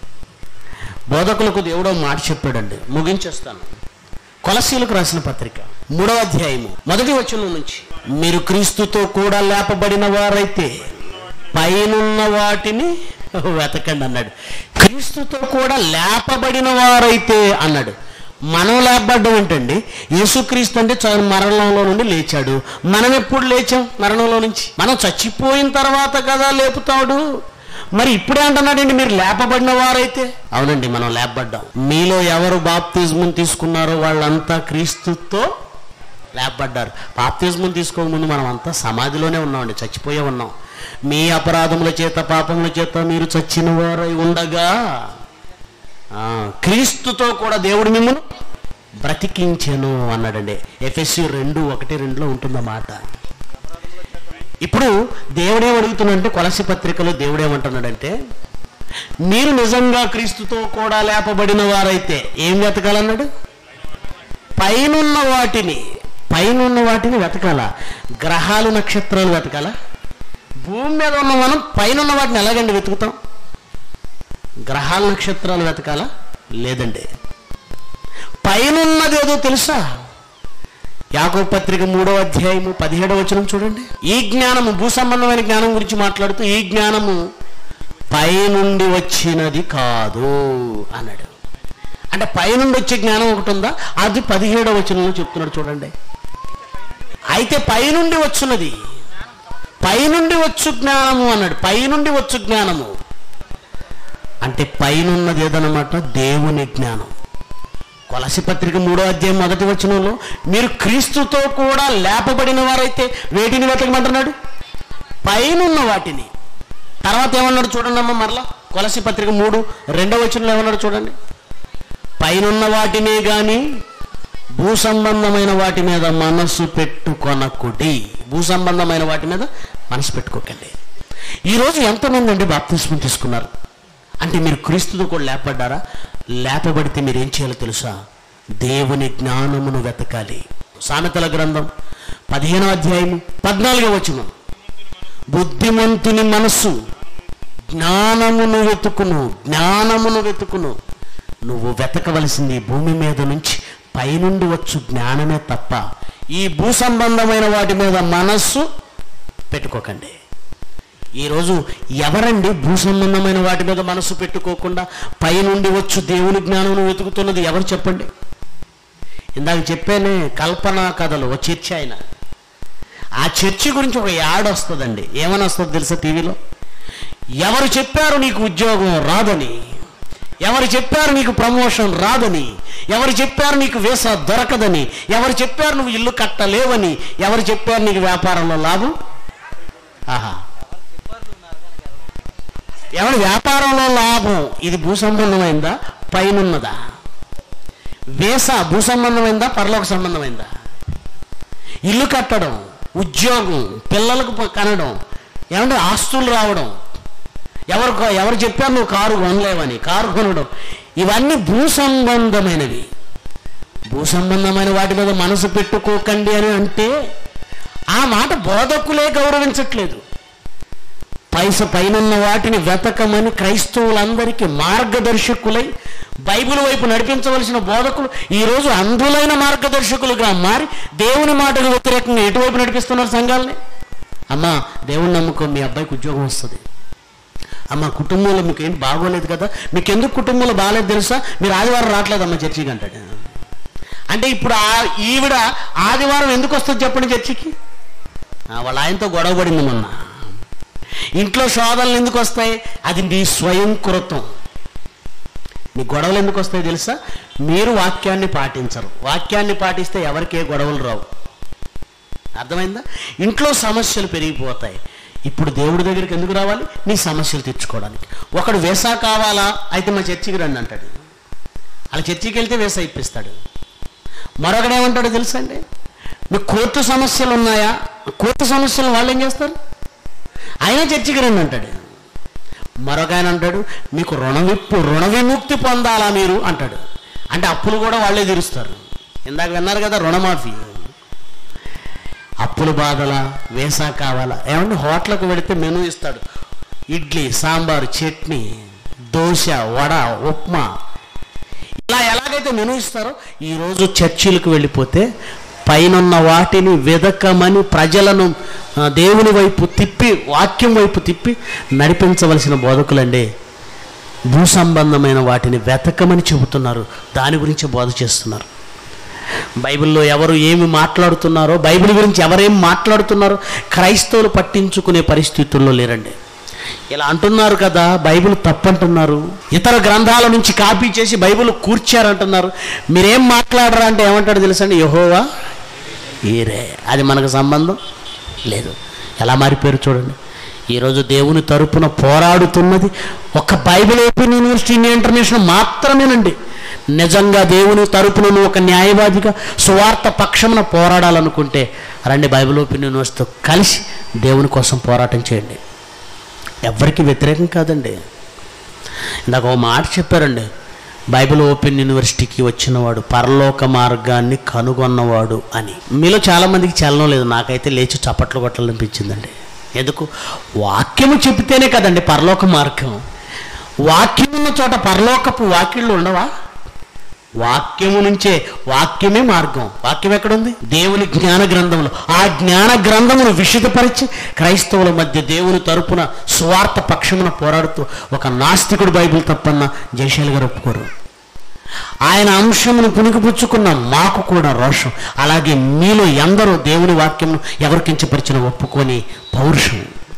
Speaker 1: బోధకులకు దేవుడో మాట చెప్పాడండి ముగించేస్తాను కొలసీలకు రాసిన పత్రిక మూడవ అధ్యాయము మొదటి వచనం నుంచి మీరు క్రీస్తుతో కూడా లేపబడిన వారైతే పైనున్న వాటిని వెతకండి అన్నాడు క్రీస్తుతో కూడా లేపబడిన వారైతే అన్నాడు మనం లేపబడ్డం ఏంటండి యేసుక్రీస్తు అంటే చ- మరణంలో నుండి లేచాడు మనం ఎప్పుడు లేచాం మరణంలో నుంచి మనం చచ్చిపోయిన తర్వాత కదా లేపుతాడు మరి ఇప్పుడే అంటున్నాడండి మీరు లేపబడిన వారైతే అవునండి మనం లేపబడ్డాం మీలో ఎవరు బాప్తిజం తీసుకున్నారో వాళ్ళంతా క్రీస్తుతో లేపబడ్డారు బాప్తిజం తీసుకోకముందు మనం అంతా సమాధిలోనే ఉన్నామండి చచ్చిపోయే ఉన్నాం మీ అపరాధముల చేత పాపముల చేత మీరు చచ్చిన వారై ఉండగా ఆ, క్రీస్తుతో కూడా దేవుడు మిమ్మల్ని బ్రతికించెను అన్నాడండి ఎఫ్ఎస్సి రెండు ఒకటి రెండులో ఉంటుందన్నమాట ఇప్పుడు దేవుడేం అడుగుతున్నాడంటే కొలసి పత్రికలో దేవుడేమంటున్నాడంటే మీరు నిజంగా క్రీస్తుతో కూడా లేపబడిన వారైతే ఏం వెతకాలన్నాడు పైనున్న వాటిని పైనున్న వాటిని వెతకాల గ్రహాలు నక్షత్రాలు వెతకాల భూమి మీద ఉన్న మనం పైనున్న వాటిని ఎలాగండి వెతుకుతాం గ్రహాల నక్షత్రాలు వెతకాలా లేదండి పైనున్నది ఏదో తెలుసా యాకో పత్రిక మూడో అధ్యాయము పదిహేడవ వచనం చూడండి ఈ జ్ఞానము భూ సంబంధమైన జ్ఞానం గురించి మాట్లాడుతూ ఈ జ్ఞానము పైనుండి వచ్చినది కాదు అన్నాడు అంటే పైనుండి వచ్చే జ్ఞానం ఒకటి ఉందా అది పదిహేడవ వచనంలో చెప్తున్నాడు చూడండి అయితే పైనుండి వచ్చున్నది పైనుండి వచ్చు జ్ఞానము అన్నాడు పైనుండి వచ్చు జ్ఞానము అంటే పైనున్నది ఏదన్నమాట దేవుని జ్ఞానం కొలసి పత్రిక మూడో అధ్యాయం మొదటి వచనంలో మీరు క్రీస్తుతో కూడా లేపబడిన వారైతే వేటిని వెతకమంటున్నాడు పైనున్న వాటిని తర్వాత ఏమన్నాడు చూడండి అమ్మ మరలా కొలసి పత్రిక మూడు రెండో వచనంలో ఏమన్నాడు చూడండి పైనున్న వాటినే గాని భూ సంబంధమైన వాటి మీద మనస్సు పెట్టుకొనకుడి భూ సంబంధమైన వాటి మీద మనసు పెట్టుకోకండి ఈరోజు ఎంతమంది అండి బాప్తిస్మం తీసుకున్నారు అంటే మీరు క్రీస్తుతో కూడా లేపడ్డారా లేపబడితే మీరు ఏం చేయాలో తెలుసా దేవుని జ్ఞానమును వెతకాలి సామెతల గ్రంథం పదిహేనో అధ్యాయము పద్నాలుగో వచనం బుద్ధిమంతుని మనస్సు జ్ఞానమును వెతుకును జ్ఞానమును వెతుకును నువ్వు వెతకవలసింది ఈ భూమి మీద నుంచి పైనుండి వచ్చు జ్ఞానమే తప్ప ఈ భూ సంబంధమైన వాటి మీద మనస్సు పెట్టుకోకండి ఈరోజు ఎవరండి భూ సంబంధమైన వాటి మీద మనసు పెట్టుకోకుండా పైనుండి వచ్చు దేవుని జ్ఞానం వెతుకుతున్నది ఎవరు చెప్పండి ఇందాక చెప్పానే కల్పనా కథలు ఓ చర్చ ఆయన ఆ చర్చి గురించి ఒక యాడ్ వస్తుందండి ఏమని వస్తుంది తెలుసా టీవీలో ఎవరు చెప్పారు నీకు ఉద్యోగం రాదని ఎవరు చెప్పారు నీకు ప్రమోషన్ రాదని ఎవరు చెప్పారు నీకు వీసా దొరకదని ఎవరు చెప్పారు నువ్వు ఇల్లు కట్టలేవని ఎవరు చెప్పారు నీకు వ్యాపారంలో లాభం ఆహా ఎవరి వ్యాపారంలో లాభం ఇది భూ సంబంధమైందా పైనున్నదా వీసా భూ సంబంధమైందా పరలోక సంబంధమైందా ఇల్లు కట్టడం ఉద్యోగం పిల్లలకు ప- కనడం ఏమంటే ఆస్తులు రావడం ఎవరు కొ- ఎవరు చెప్పారు నువ్వు కారు కొనలేవని కారు కొనడం ఇవన్నీ భూ సంబంధమైనవి భూ సంబంధమైన వాటి మీద మనసు పెట్టుకోకండి అని అంటే ఆ మాట బోధకులే గౌరవించట్లేదు పైస పైనున్న వాటిని వెతకమని క్రైస్తవులందరికీ మార్గదర్శకులై బైబిల్ వైపు నడిపించవలసిన బోధకులు ఈరోజు అంధులైన మార్గదర్శకులుగా మారి దేవుని మాటకు వ్యతిరేకంగా ఎటువైపు నడిపిస్తున్నారు సంఘాలని అమ్మా దేవుని నమ్ముకో మీ అబ్బాయికి ఉద్యోగం వస్తుంది అమ్మ కుటుంబంలో మీకు ఏం బాగోలేదు కదా మీకు ఎందుకు కుటుంబంలో బాగాలేదు తెలుసా మీరు ఆదివారం రావట్లేదమ్మా చర్చికి అంటాడు అంటే ఇప్పుడు ఆ ఈవిడ ఆదివారం ఎందుకు వస్తుంది చెప్పండి చర్చికి ఆ, వాళ్ళ ఆయనతో గొడవ పడింది మొన్న ఇంట్లో శోధనలు ఎందుకు వస్తాయి అది నీ స్వయం కృతం మీ గొడవలు ఎందుకు వస్తాయో తెలుసా మీరు వాక్యాన్ని పాటించరు వాక్యాన్ని పాటిస్తే ఎవరికి ఏ గొడవలు రావు అర్థమైందా ఇంట్లో సమస్యలు పెరిగిపోతాయి ఇప్పుడు దేవుడి దగ్గరికి ఎందుకు రావాలి నీ సమస్యలు తీర్చుకోవడానికి ఒకడు వేసా కావాలా అయితే మా చర్చికి రండి అంటాడు అలా చర్చికి వెళ్తే వేసా ఇప్పిస్తాడు మరొకడు ఏమంటాడో తెలుసా అండి మీకు కోర్టు సమస్యలు ఉన్నాయా కోర్టు సమస్యలు వాళ్ళు ఏం చేస్తారు అయినా చర్చికి రండి అంటాడు మరొక ఆయన అంటాడు మీకు రుణ విప్పు రుణ విముక్తి పొందాలా మీరు అంటాడు అంటే అప్పులు కూడా వాళ్ళే తీరుస్తారు ఇందాక విన్నారు కదా రుణమాఫీ అప్పుల బాధల వేసా కావాలా ఏమంటే హోటల్కి వెళితే మెనూ ఇస్తాడు ఇడ్లీ సాంబారు చట్నీ దోశ వడ ఉప్మా ఇలా ఎలాగైతే మెనూ ఇస్తారో ఈరోజు చర్చిలకు వెళ్ళిపోతే పైనున్న వాటిని వెదకమని ప్రజలను ఆ, దేవుని వైపు తిప్పి వాక్యం వైపు తిప్పి నడిపించవలసిన బోధకులండి భూ సంబంధమైన వాటిని వెతకమని చెబుతున్నారు దాని గురించి బోధ చేస్తున్నారు బైబిల్లో ఎవరు ఏమి మాట్లాడుతున్నారో బైబిల్ గురించి ఎవరేం మాట్లాడుతున్నారో క్రైస్తవులు పట్టించుకునే పరిస్థితుల్లో లేరండి ఇలా అంటున్నారు కదా బైబిల్ తప్పంటున్నారు ఇతర గ్రంథాల నుంచి కాపీ చేసి బైబిల్ కూర్చారంటున్నారు మీరేం మాట్లాడరా అంటే ఏమంటాడు తెలుసండి యహోవా ఈరే అది మనకు సంబంధం లేదు ఎలా మారిపోయారు చూడండి ఈరోజు దేవుని తరపున పోరాడుతున్నది ఒక Bible open university India international మాత్రమేనండి నిజంగా దేవుని తరపున నువ్వు ఒక న్యాయవాదిగా సువార్త పక్షమున పోరాడాలనుకుంటే రండి బైబిల్ ఓపెన్ యూనివర్సిటీతో కలిసి దేవుని కోసం పోరాటం చేయండి ఎవరికి వ్యతిరేకం కాదండి ఇందాక ఒక మాట చెప్పారండి బైబిల్ ఓపెన్ యూనివర్సిటీకి వచ్చినవాడు పరలోక మార్గాన్ని కనుగొన్నవాడు అని మీలో చాలామందికి చలనం లేదు నాకైతే లేచి చప్పట్లు కొట్టాలనిపించిందండి ఎందుకు వాక్యము చెబితేనే కదండి పరలోక మార్గం వాక్యం ఉన్న చోట పరలోకపు వాక్యుళ్ళు ఉండవా వాక్యము నుంచే వాక్యమే మార్గం వాక్యం ఎక్కడుంది దేవుని జ్ఞాన గ్రంథములు ఆ జ్ఞాన గ్రంథమును విషితపరిచి క్రైస్తవుల మధ్య దేవుని తరపున స్వార్థ పక్షమున పోరాడుతూ ఒక నాస్తికుడు బైబిల్ తప్పన్న జయశాలి గారు ఒప్పుకోరు ఆయన అంశమును పుణికిపుచ్చుకున్న మాకు కూడా రోషం అలాగే మీలో ఎందరో దేవుని వాక్యమును ఎవరు కించపరిచిన ఒప్పుకొని పౌరుషం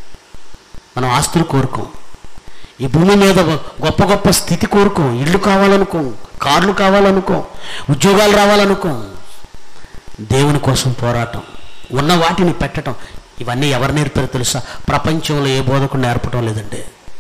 Speaker 1: మనం ఆస్తులు కోరుకోం ఈ భూమి మీద గొప్ప గొప్ప స్థితి కోరుకోం ఇల్లు కావాలనుకో కార్లు కావాలనుకో ఉద్యోగాలు రావాలనుకో దేవుని కోసం పోరాటం ఉన్న వాటిని పెట్టడం ఇవన్నీ ఎవరు నేర్పారో తెలుసా ప్రపంచంలో ఏ బోధకుడు నేర్పడం లేదండి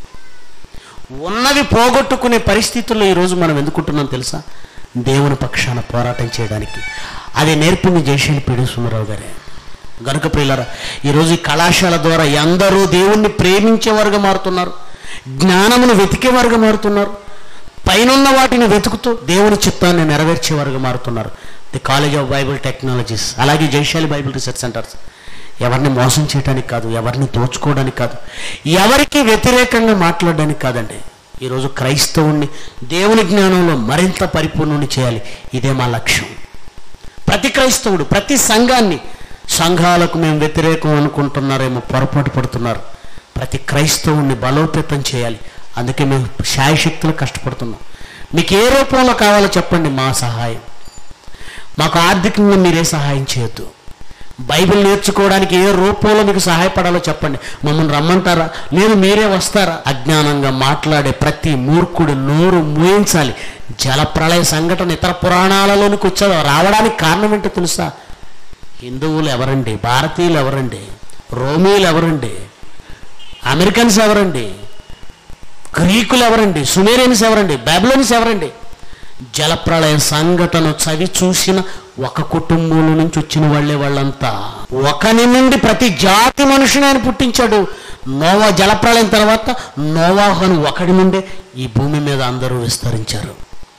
Speaker 1: ఉన్నవి పోగొట్టుకునే పరిస్థితుల్లో ఈరోజు మనం ఎందుకుంటున్నాం తెలుసా దేవుని పక్షాన పోరాటం చేయడానికి అది నేర్పింది జయశీలి పీడి సుందరరావు గారే గనుక ప్రియులరా ఈరోజు ఈ కళాశాల ద్వారా ఎందరూ దేవుణ్ణి ప్రేమించేవారుగా మారుతున్నారు జ్ఞానమును వెతికేవారుగా మారుతున్నారు పైనున్న వాటిని వెతుకుతూ దేవుని చిత్తాన్ని నెరవేర్చేవారుగా మారుతున్నారు the college of Bible technologies అలాగే జైశాలి బైబిల్ రీసెర్చ్ సెంటర్స్ ఎవరిని మోసం చేయడానికి కాదు ఎవరిని దోచుకోవడానికి కాదు ఎవరికి వ్యతిరేకంగా మాట్లాడడానికి కాదండి ఈరోజు క్రైస్తవుణ్ణి దేవుని జ్ఞానంలో మరింత పరిపూర్ణుని చేయాలి ఇదే మా లక్ష్యం ప్రతి క్రైస్తవుడు ప్రతి సంఘాన్ని సంఘాలకు మేము వ్యతిరేకం అనుకుంటున్నారేమో పొరపాటు పడుతున్నారు ప్రతి క్రైస్తవుణ్ణి బలోపేతం చేయాలి అందుకే మేము శాయశక్తులు కష్టపడుతున్నాం మీకు ఏ రూపంలో కావాలో చెప్పండి మా సహాయం మాకు ఆర్థికంగా మీరే సహాయం చేయొద్దు బైబిల్ నేర్చుకోవడానికి ఏ రూపంలో మీకు సహాయపడాలో చెప్పండి మమ్మల్ని రమ్మంటారా లేదు మీరే వస్తారా అజ్ఞానంగా మాట్లాడే ప్రతి మూర్ఖుడు నోరు మూయించాలి జలప్రళయ సంఘటన ఇతర పురాణాలలోనికి వచ్చా రావడానికి కారణం ఏంటో తెలుసా హిందువులు ఎవరండి భారతీయులు ఎవరండి రోమీలు ఎవరండి అమెరికన్స్ ఎవరండి గ్రీకులు ఎవరండి సుమేరియన్స్ ఎవరండి బైబిలోన్స్ ఎవరండి జలప్రళయ సంఘటన చవి చూసిన ఒక కుటుంబం నుంచి వచ్చిన వాళ్ళే వాళ్ళంతా ఒకని నుండి ప్రతి జాతి మనుషుని ఆయన పుట్టించాడు నోవా జలప్రళయం తర్వాత నోవాహను ఒకడి నుండే ఈ భూమి మీద అందరూ విస్తరించారు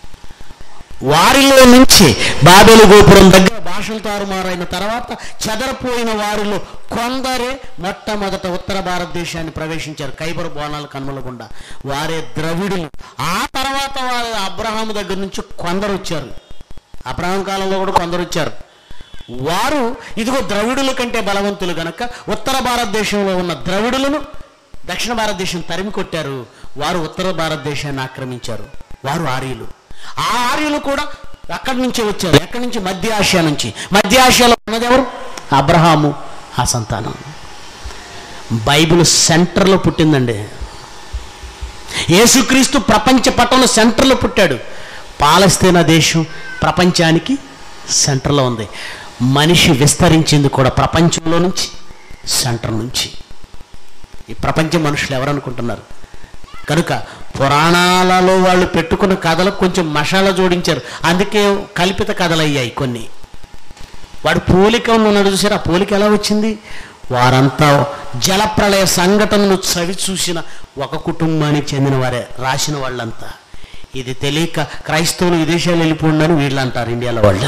Speaker 1: వారిలో నుంచి బాబెలు గోపురం దగ్గర భాషలు తారుమారైన తర్వాత చెదరపోయిన వారిలో కొందరే మొట్టమొదట ఉత్తర భారతదేశాన్ని ప్రవేశించారు కైబర్ బోనాలు కన్నులగుండా వారే ద్రవిడులు ఆ తర్వాత వారు అబ్రహాం దగ్గర నుంచి కొందరు వచ్చారు అబ్రహాం కాలంలో కూడా కొందరు వచ్చారు వారు ఇదిగో ద్రవిడుల కంటే బలవంతులు గనక ఉత్తర భారతదేశంలో ఉన్న ద్రవిడులను దక్షిణ భారతదేశం తరిమి కొట్టారు వారు ఉత్తర భారతదేశాన్ని ఆక్రమించారు వారు ఆర్యులు ఆ ఆర్యులు కూడా అక్కడి నుంచే వచ్చారు ఎక్కడి నుంచి మధ్య ఆసియా నుంచి మధ్య ఆసియాలో ఉన్నది ఎవరు అబ్రహాము ఆ సంతానం బైబిల్ సెంటర్లో పుట్టిందండి యేసుక్రీస్తు ప్రపంచ పటంలో సెంటర్లో పుట్టాడు పాలస్తీనా దేశం ప్రపంచానికి సెంటర్లో ఉంది మనిషి విస్తరించింది కూడా ప్రపంచంలో నుంచి సెంటర్ నుంచి ఈ ప్రపంచ మనుషులు ఎవరనుకుంటున్నారు కనుక పురాణాలలో వాళ్ళు పెట్టుకున్న కథలకు కొంచెం మసాలా జోడించారు అందుకే కల్పిత కథలు అయ్యాయి కొన్ని వాడు పోలిక ఉన్నాడు చూసారు ఆ పోలిక ఎలా వచ్చింది వారంతా జలప్రళయ సంఘటనను చవి చూసిన ఒక కుటుంబానికి చెందిన వారే రాసిన వాళ్ళంతా ఇది తెలియక క్రైస్తవులు విదేశాలు వెళ్ళిపోండని వీళ్ళు అంటారు ఇండియాలో వాళ్ళు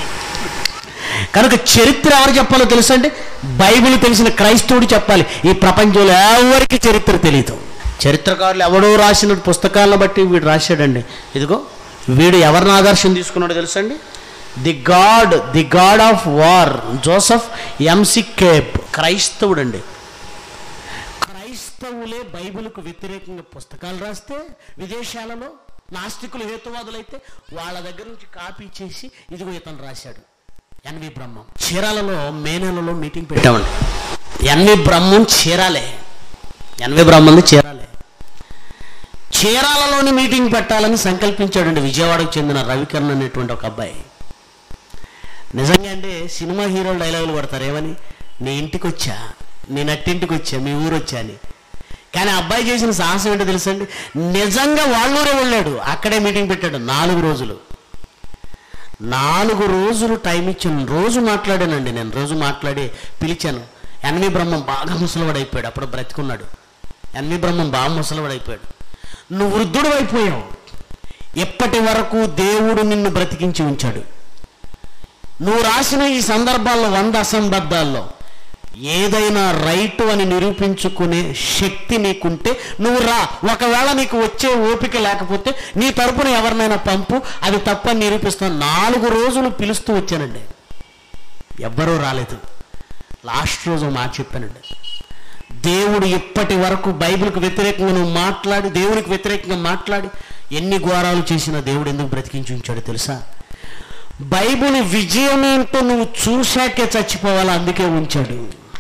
Speaker 1: కనుక చరిత్ర ఎవరు చెప్పాలో తెలుసా అంటే బైబిల్ తెలిసిన క్రైస్తవుడు చెప్పాలి ఈ ప్రపంచంలో ఎవరికి చరిత్ర తెలియదు చరిత్రకారులు ఎవడో రాసిన పుస్తకాలను బట్టి వీడు రాశాడండి ఇదిగో వీడు ఎవరిని ఆదర్శం తీసుకున్నాడో తెలుసండి the god the god of war Joseph McCabe క్రైస్తవుడండి క్రైస్తవులే బైబిల్కు వ్యతిరేకంగా పుస్తకాలు రాస్తే విదేశాలలో నాస్తికులు హేతువాదులైతే వాళ్ళ దగ్గర నుంచి కాపీ చేసి ఇదిగో ఇతను రాశాడు ఎన్వి బ్రహ్మం చీరాలలో మే నెలలో మీటింగ్ పెట్టామండి ఎన్వి బ్రహ్మం చీరాలే ఎన్వి బ్రహ్మంది చీరాలే చీరాలలోని మీటింగ్ పెట్టాలని సంకల్పించాడండి విజయవాడకు చెందిన రవికరణ్ అనేటువంటి ఒక అబ్బాయి నిజంగా అంటే సినిమా హీరోలు డైలాగులు కొడతారు ఏమని నీ ఇంటికి వచ్చా నీ నట్టింటికి వచ్చా మీ ఊరు వచ్చా అని కానీ ఆ అబ్బాయి చేసిన సాహసం ఏంటో తెలుసండి నిజంగా వాళ్ళూరే వెళ్ళాడు అక్కడే మీటింగ్ పెట్టాడు నాలుగు రోజులు నాలుగు రోజులు టైం ఇచ్చాను రోజు మాట్లాడానండి నేను రోజు మాట్లాడి పిలిచాను ఎన్వి బ్రహ్మం బాగా ముసలివాడైపోయాడు అప్పుడు బ్రతికున్నాడు ఎన్వి బ్రహ్మం బాగా ముసలివాడైపోయాడు నువ్వు వృద్ధుడు అయిపోయావు ఎప్పటి వరకు దేవుడు నిన్ను బ్రతికించి ఉంచాడు నువ్వు రాసిన ఈ సందర్భాల్లో వంద అసంబద్ధాల్లో ఏదైనా రైటు అని నిరూపించుకునే శక్తి నీకుంటే నువ్వు రా ఒకవేళ నీకు వచ్చే ఓపిక లేకపోతే నీ తరపున ఎవరినైనా పంపు అది తప్పని నిరూపిస్తాను నాలుగు రోజులు పిలుస్తూ వచ్చానండి ఎవ్వరూ రాలేదు లాస్ట్ రోజు ఒక మాట చెప్పానండి దేవుడు ఇప్పటి వరకు బైబిల్కి వ్యతిరేకంగా నువ్వు మాట్లాడి దేవునికి వ్యతిరేకంగా మాట్లాడి ఎన్ని ఘోరాలు చేసినా దేవుడు ఎందుకు బ్రతికించి ఉంచాడో తెలుసా బైబిల్ విజయం ఏంటో నువ్వు చూశాకే చచ్చిపోవాలా అందుకే ఉంచాడు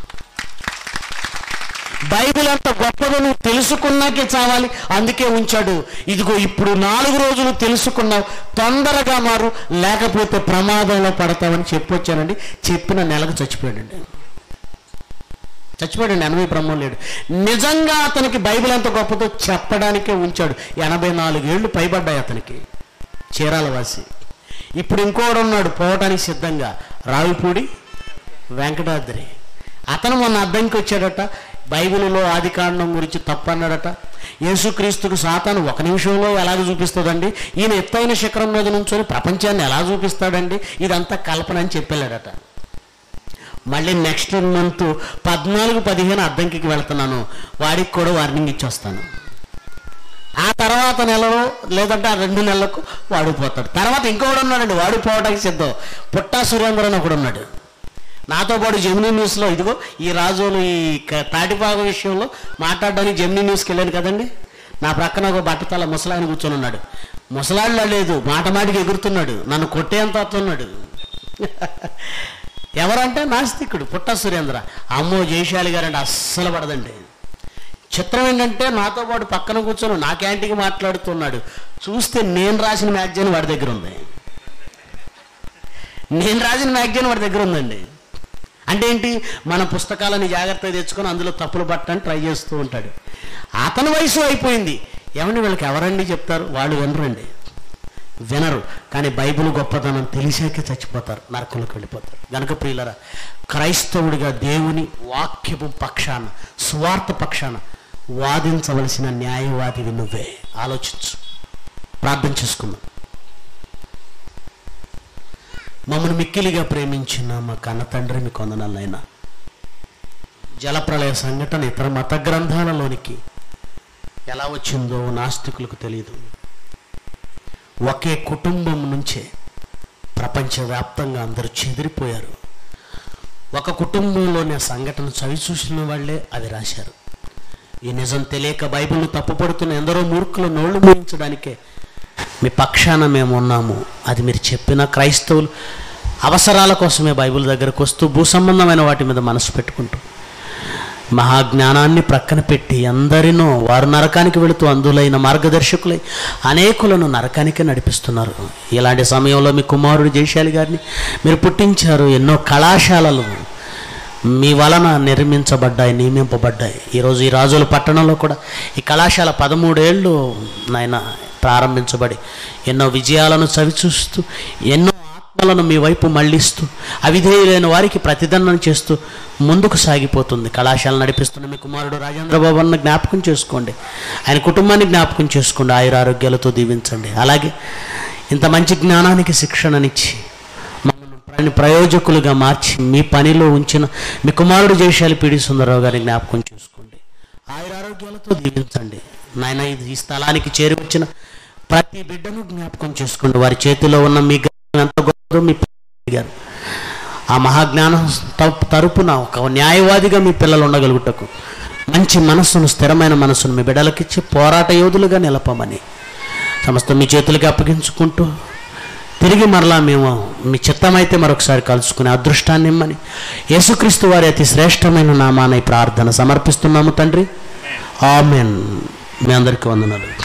Speaker 1: బైబిల్ అంత గొప్పదో నువ్వు తెలుసుకున్నాకే చావాలి అందుకే ఉంచాడు ఇదిగో ఇప్పుడు నాలుగు రోజులు తెలుసుకున్నావు తొందరగా మారు లేకపోతే ప్రమాదంలో పడతావని చెప్పొచ్చానండి చెప్పిన నెలకు చచ్చిపోయాడండి చచ్చిపోయాడండి ఎనభై బ్రహ్మం లేడు నిజంగా అతనికి బైబిల్ ఎంత గొప్పదో చెప్పడానికే ఉంచాడు ఎనభై నాలుగేళ్లు పైబడ్డాయి అతనికి చీరాల వాసి ఇప్పుడు ఇంకోడు ఉన్నాడు పోవటానికి సిద్ధంగా రావిపూడి వెంకటాద్రి అతను మొన్న అద్దంకి వచ్చాడట బైబిల్లో ఆది కాండం గురించి తప్పన్నాడట యేసుక్రీస్తుకు సాతాను ఒక నిమిషంలో ఎలాగ చూపిస్తుందండి ఈయన ఎత్తైన శిఖరం మీద నుంచొని ప్రపంచాన్ని ఎలా చూపిస్తాడండి ఇదంతా కల్పన అని చెప్పాడట మళ్ళీ నెక్స్ట్ మంత్ పద్నాలుగు పదిహేను అద్దంకి వెళ్తున్నాను వాడికి కూడా వార్నింగ్ ఇచ్చి వస్తాను ఆ తర్వాత నెలలో లేదంటే ఆ రెండు నెలలకు వాడు పోతాడు తర్వాత ఇంకొకడు ఉన్నాడండి వాడు పోవడానికి సిద్ధం పుట్టా సురేంద్ర అని ఒకడు ఉన్నాడు నాతో పాటు జమినీ న్యూస్లో ఇదిగో ఈ రాజులు ఈ క- తాటిపాగు విషయంలో మాట్లాడడానికి జమినీ న్యూస్కి వెళ్ళాను కదండి నా ప్రక్కన ఒక బట్టతల ముసలాయన కూర్చొని ఉన్నాడు ముసలాళ్ళ లేదు మాట మాటికి ఎగురుతున్నాడు నన్ను కొట్టేంత వస్తున్నాడు ఎవరంటే నాస్తికుడు పుట్ట సురేంద్ర అమ్మో జయశాలి గారంటే అస్సలు పడదండి చిత్రం ఏంటంటే నాతో పాటు పక్కన కూర్చొని నా క్యాంటీకి మాట్లాడుతున్నాడు చూస్తే నేను రాసిన మ్యాగజైన్ వాడి దగ్గర ఉంది నేను రాసిన మ్యాగజైన్ వాడి దగ్గర ఉందండి అంటే ఏంటి మన పుస్తకాలని జాగ్రత్తగా తెచ్చుకొని అందులో తప్పులు పట్టని ట్రై చేస్తూ ఉంటాడు అతని వయసు అయిపోయింది ఏమండి వీళ్ళకి ఎవరండి చెప్తారు వాళ్ళు వినరండి వినరు కానీ బైబిల్ గొప్పతనం తెలిసాకే చచ్చిపోతారు నరకంలోకి వెళ్ళిపోతారు గనుక ప్రియులరా క్రైస్తవుడిగా దేవుని వాక్యపు పక్షాన స్వార్థ పక్షాన వాదించవలసిన న్యాయవాదివి నువ్వే ఆలోచించు ప్రార్థన చేసుకుందాం మమ్మల్ని మిక్కిలిగా ప్రేమించిన మా కన్న తండ్రి మీ కొందనాలైనా జలప్రళయ సంఘటన ఇతర మత గ్రంథాలలోనికి ఎలా వచ్చిందో నాస్తికులకు తెలియదు ఒకే కుటుంబం నుంచే ప్రపంచవ్యాప్తంగా అందరూ చెదిరిపోయారు ఒక కుటుంబంలోని ఆ సంఘటన చవి చూసిన వాళ్ళే అది రాశారు ఈ నిజం తెలియక బైబిల్ను తప్పుపడుతున్న ఎందరో మూర్ఖులు నోళ్లు మూయించడానికే మీ పక్షాన మేము ఉన్నాము అది మీరు చెప్పిన క్రైస్తవులు అవసరాల కోసమే బైబిల్ దగ్గరకు వస్తూ భూ సంబంధమైన వాటి మీద మనసు పెట్టుకుంటూ మహాజ్ఞానాన్ని ప్రక్కన పెట్టి అందరినో వారు నరకానికి వెళుతూ అందులైన మార్గదర్శకులై అనేకులను నరకానికి నడిపిస్తున్నారు ఇలాంటి సమయంలో మీ కుమారుడు జయశాలి గారిని మీరు పుట్టించారు ఎన్నో కళాశాలలు మీ వలన నిర్మించబడ్డాయి నియమింపబడ్డాయి ఈరోజు ఈ రాజుల పట్టణంలో కూడా ఈ కళాశాల పదమూడేళ్ళు నాయన ప్రారంభించబడి ఎన్నో విజయాలను చవిచూస్తూ ఎన్నో ఆత్మలను మీ వైపు మళ్ళిస్తూ అవిధేయులైన వారికి ప్రతిదండన చేస్తూ ముందుకు సాగిపోతుంది కళాశాల నడిపిస్తున్న మీ కుమారుడు రాజేంద్రబాబు అన్న జ్ఞాపకం చేసుకోండి ఆయన కుటుంబాన్ని జ్ఞాపకం చేసుకోండి ఆయురారోగ్యాలతో దీవించండి అలాగే ఇంత మంచి జ్ఞానానికి శిక్షణనిచ్చి మమ్మల్ని ప్ర- ప్రయోజకులుగా మార్చి మీ పనిలో ఉంచిన మీ కుమారుడు జయశాలి పీడి సుందరరావు గారిని జ్ఞాపకం చేసుకోండి ఆయురారోగ్యాలతో దీవించండి నాయన ఇది ఈ స్థలానికి చేరి వచ్చిన ప్రతి బిడ్డను జ్ఞాపకం చేసుకోండి వారి చేతిలో ఉన్న మీ జ్ఞానం ఎంత గొప్పదో మీ పిల్లలు గారు ఆ మహాజ్ఞానం త- తరపున ఒక న్యాయవాదిగా మీ పిల్లలు ఉండగలుగుటకు మంచి మనస్సును స్థిరమైన మనస్సును మీ బిడ్డలకిచ్చి పోరాట యోధులుగా నిలపమని సమస్త మీ చేతులకి అప్పగించుకుంటూ తిరిగి మరలా మేము మీ చిత్తమైతే మరొకసారి కలుసుకునే అదృష్టాన్ని ఇమ్మని యేసుక్రీస్తు వారి అతి శ్రేష్టమైన నామాన ఈ ప్రార్థన సమర్పిస్తున్నాము తండ్రి ఆమెన్ మీ అందరికీ వందనాలు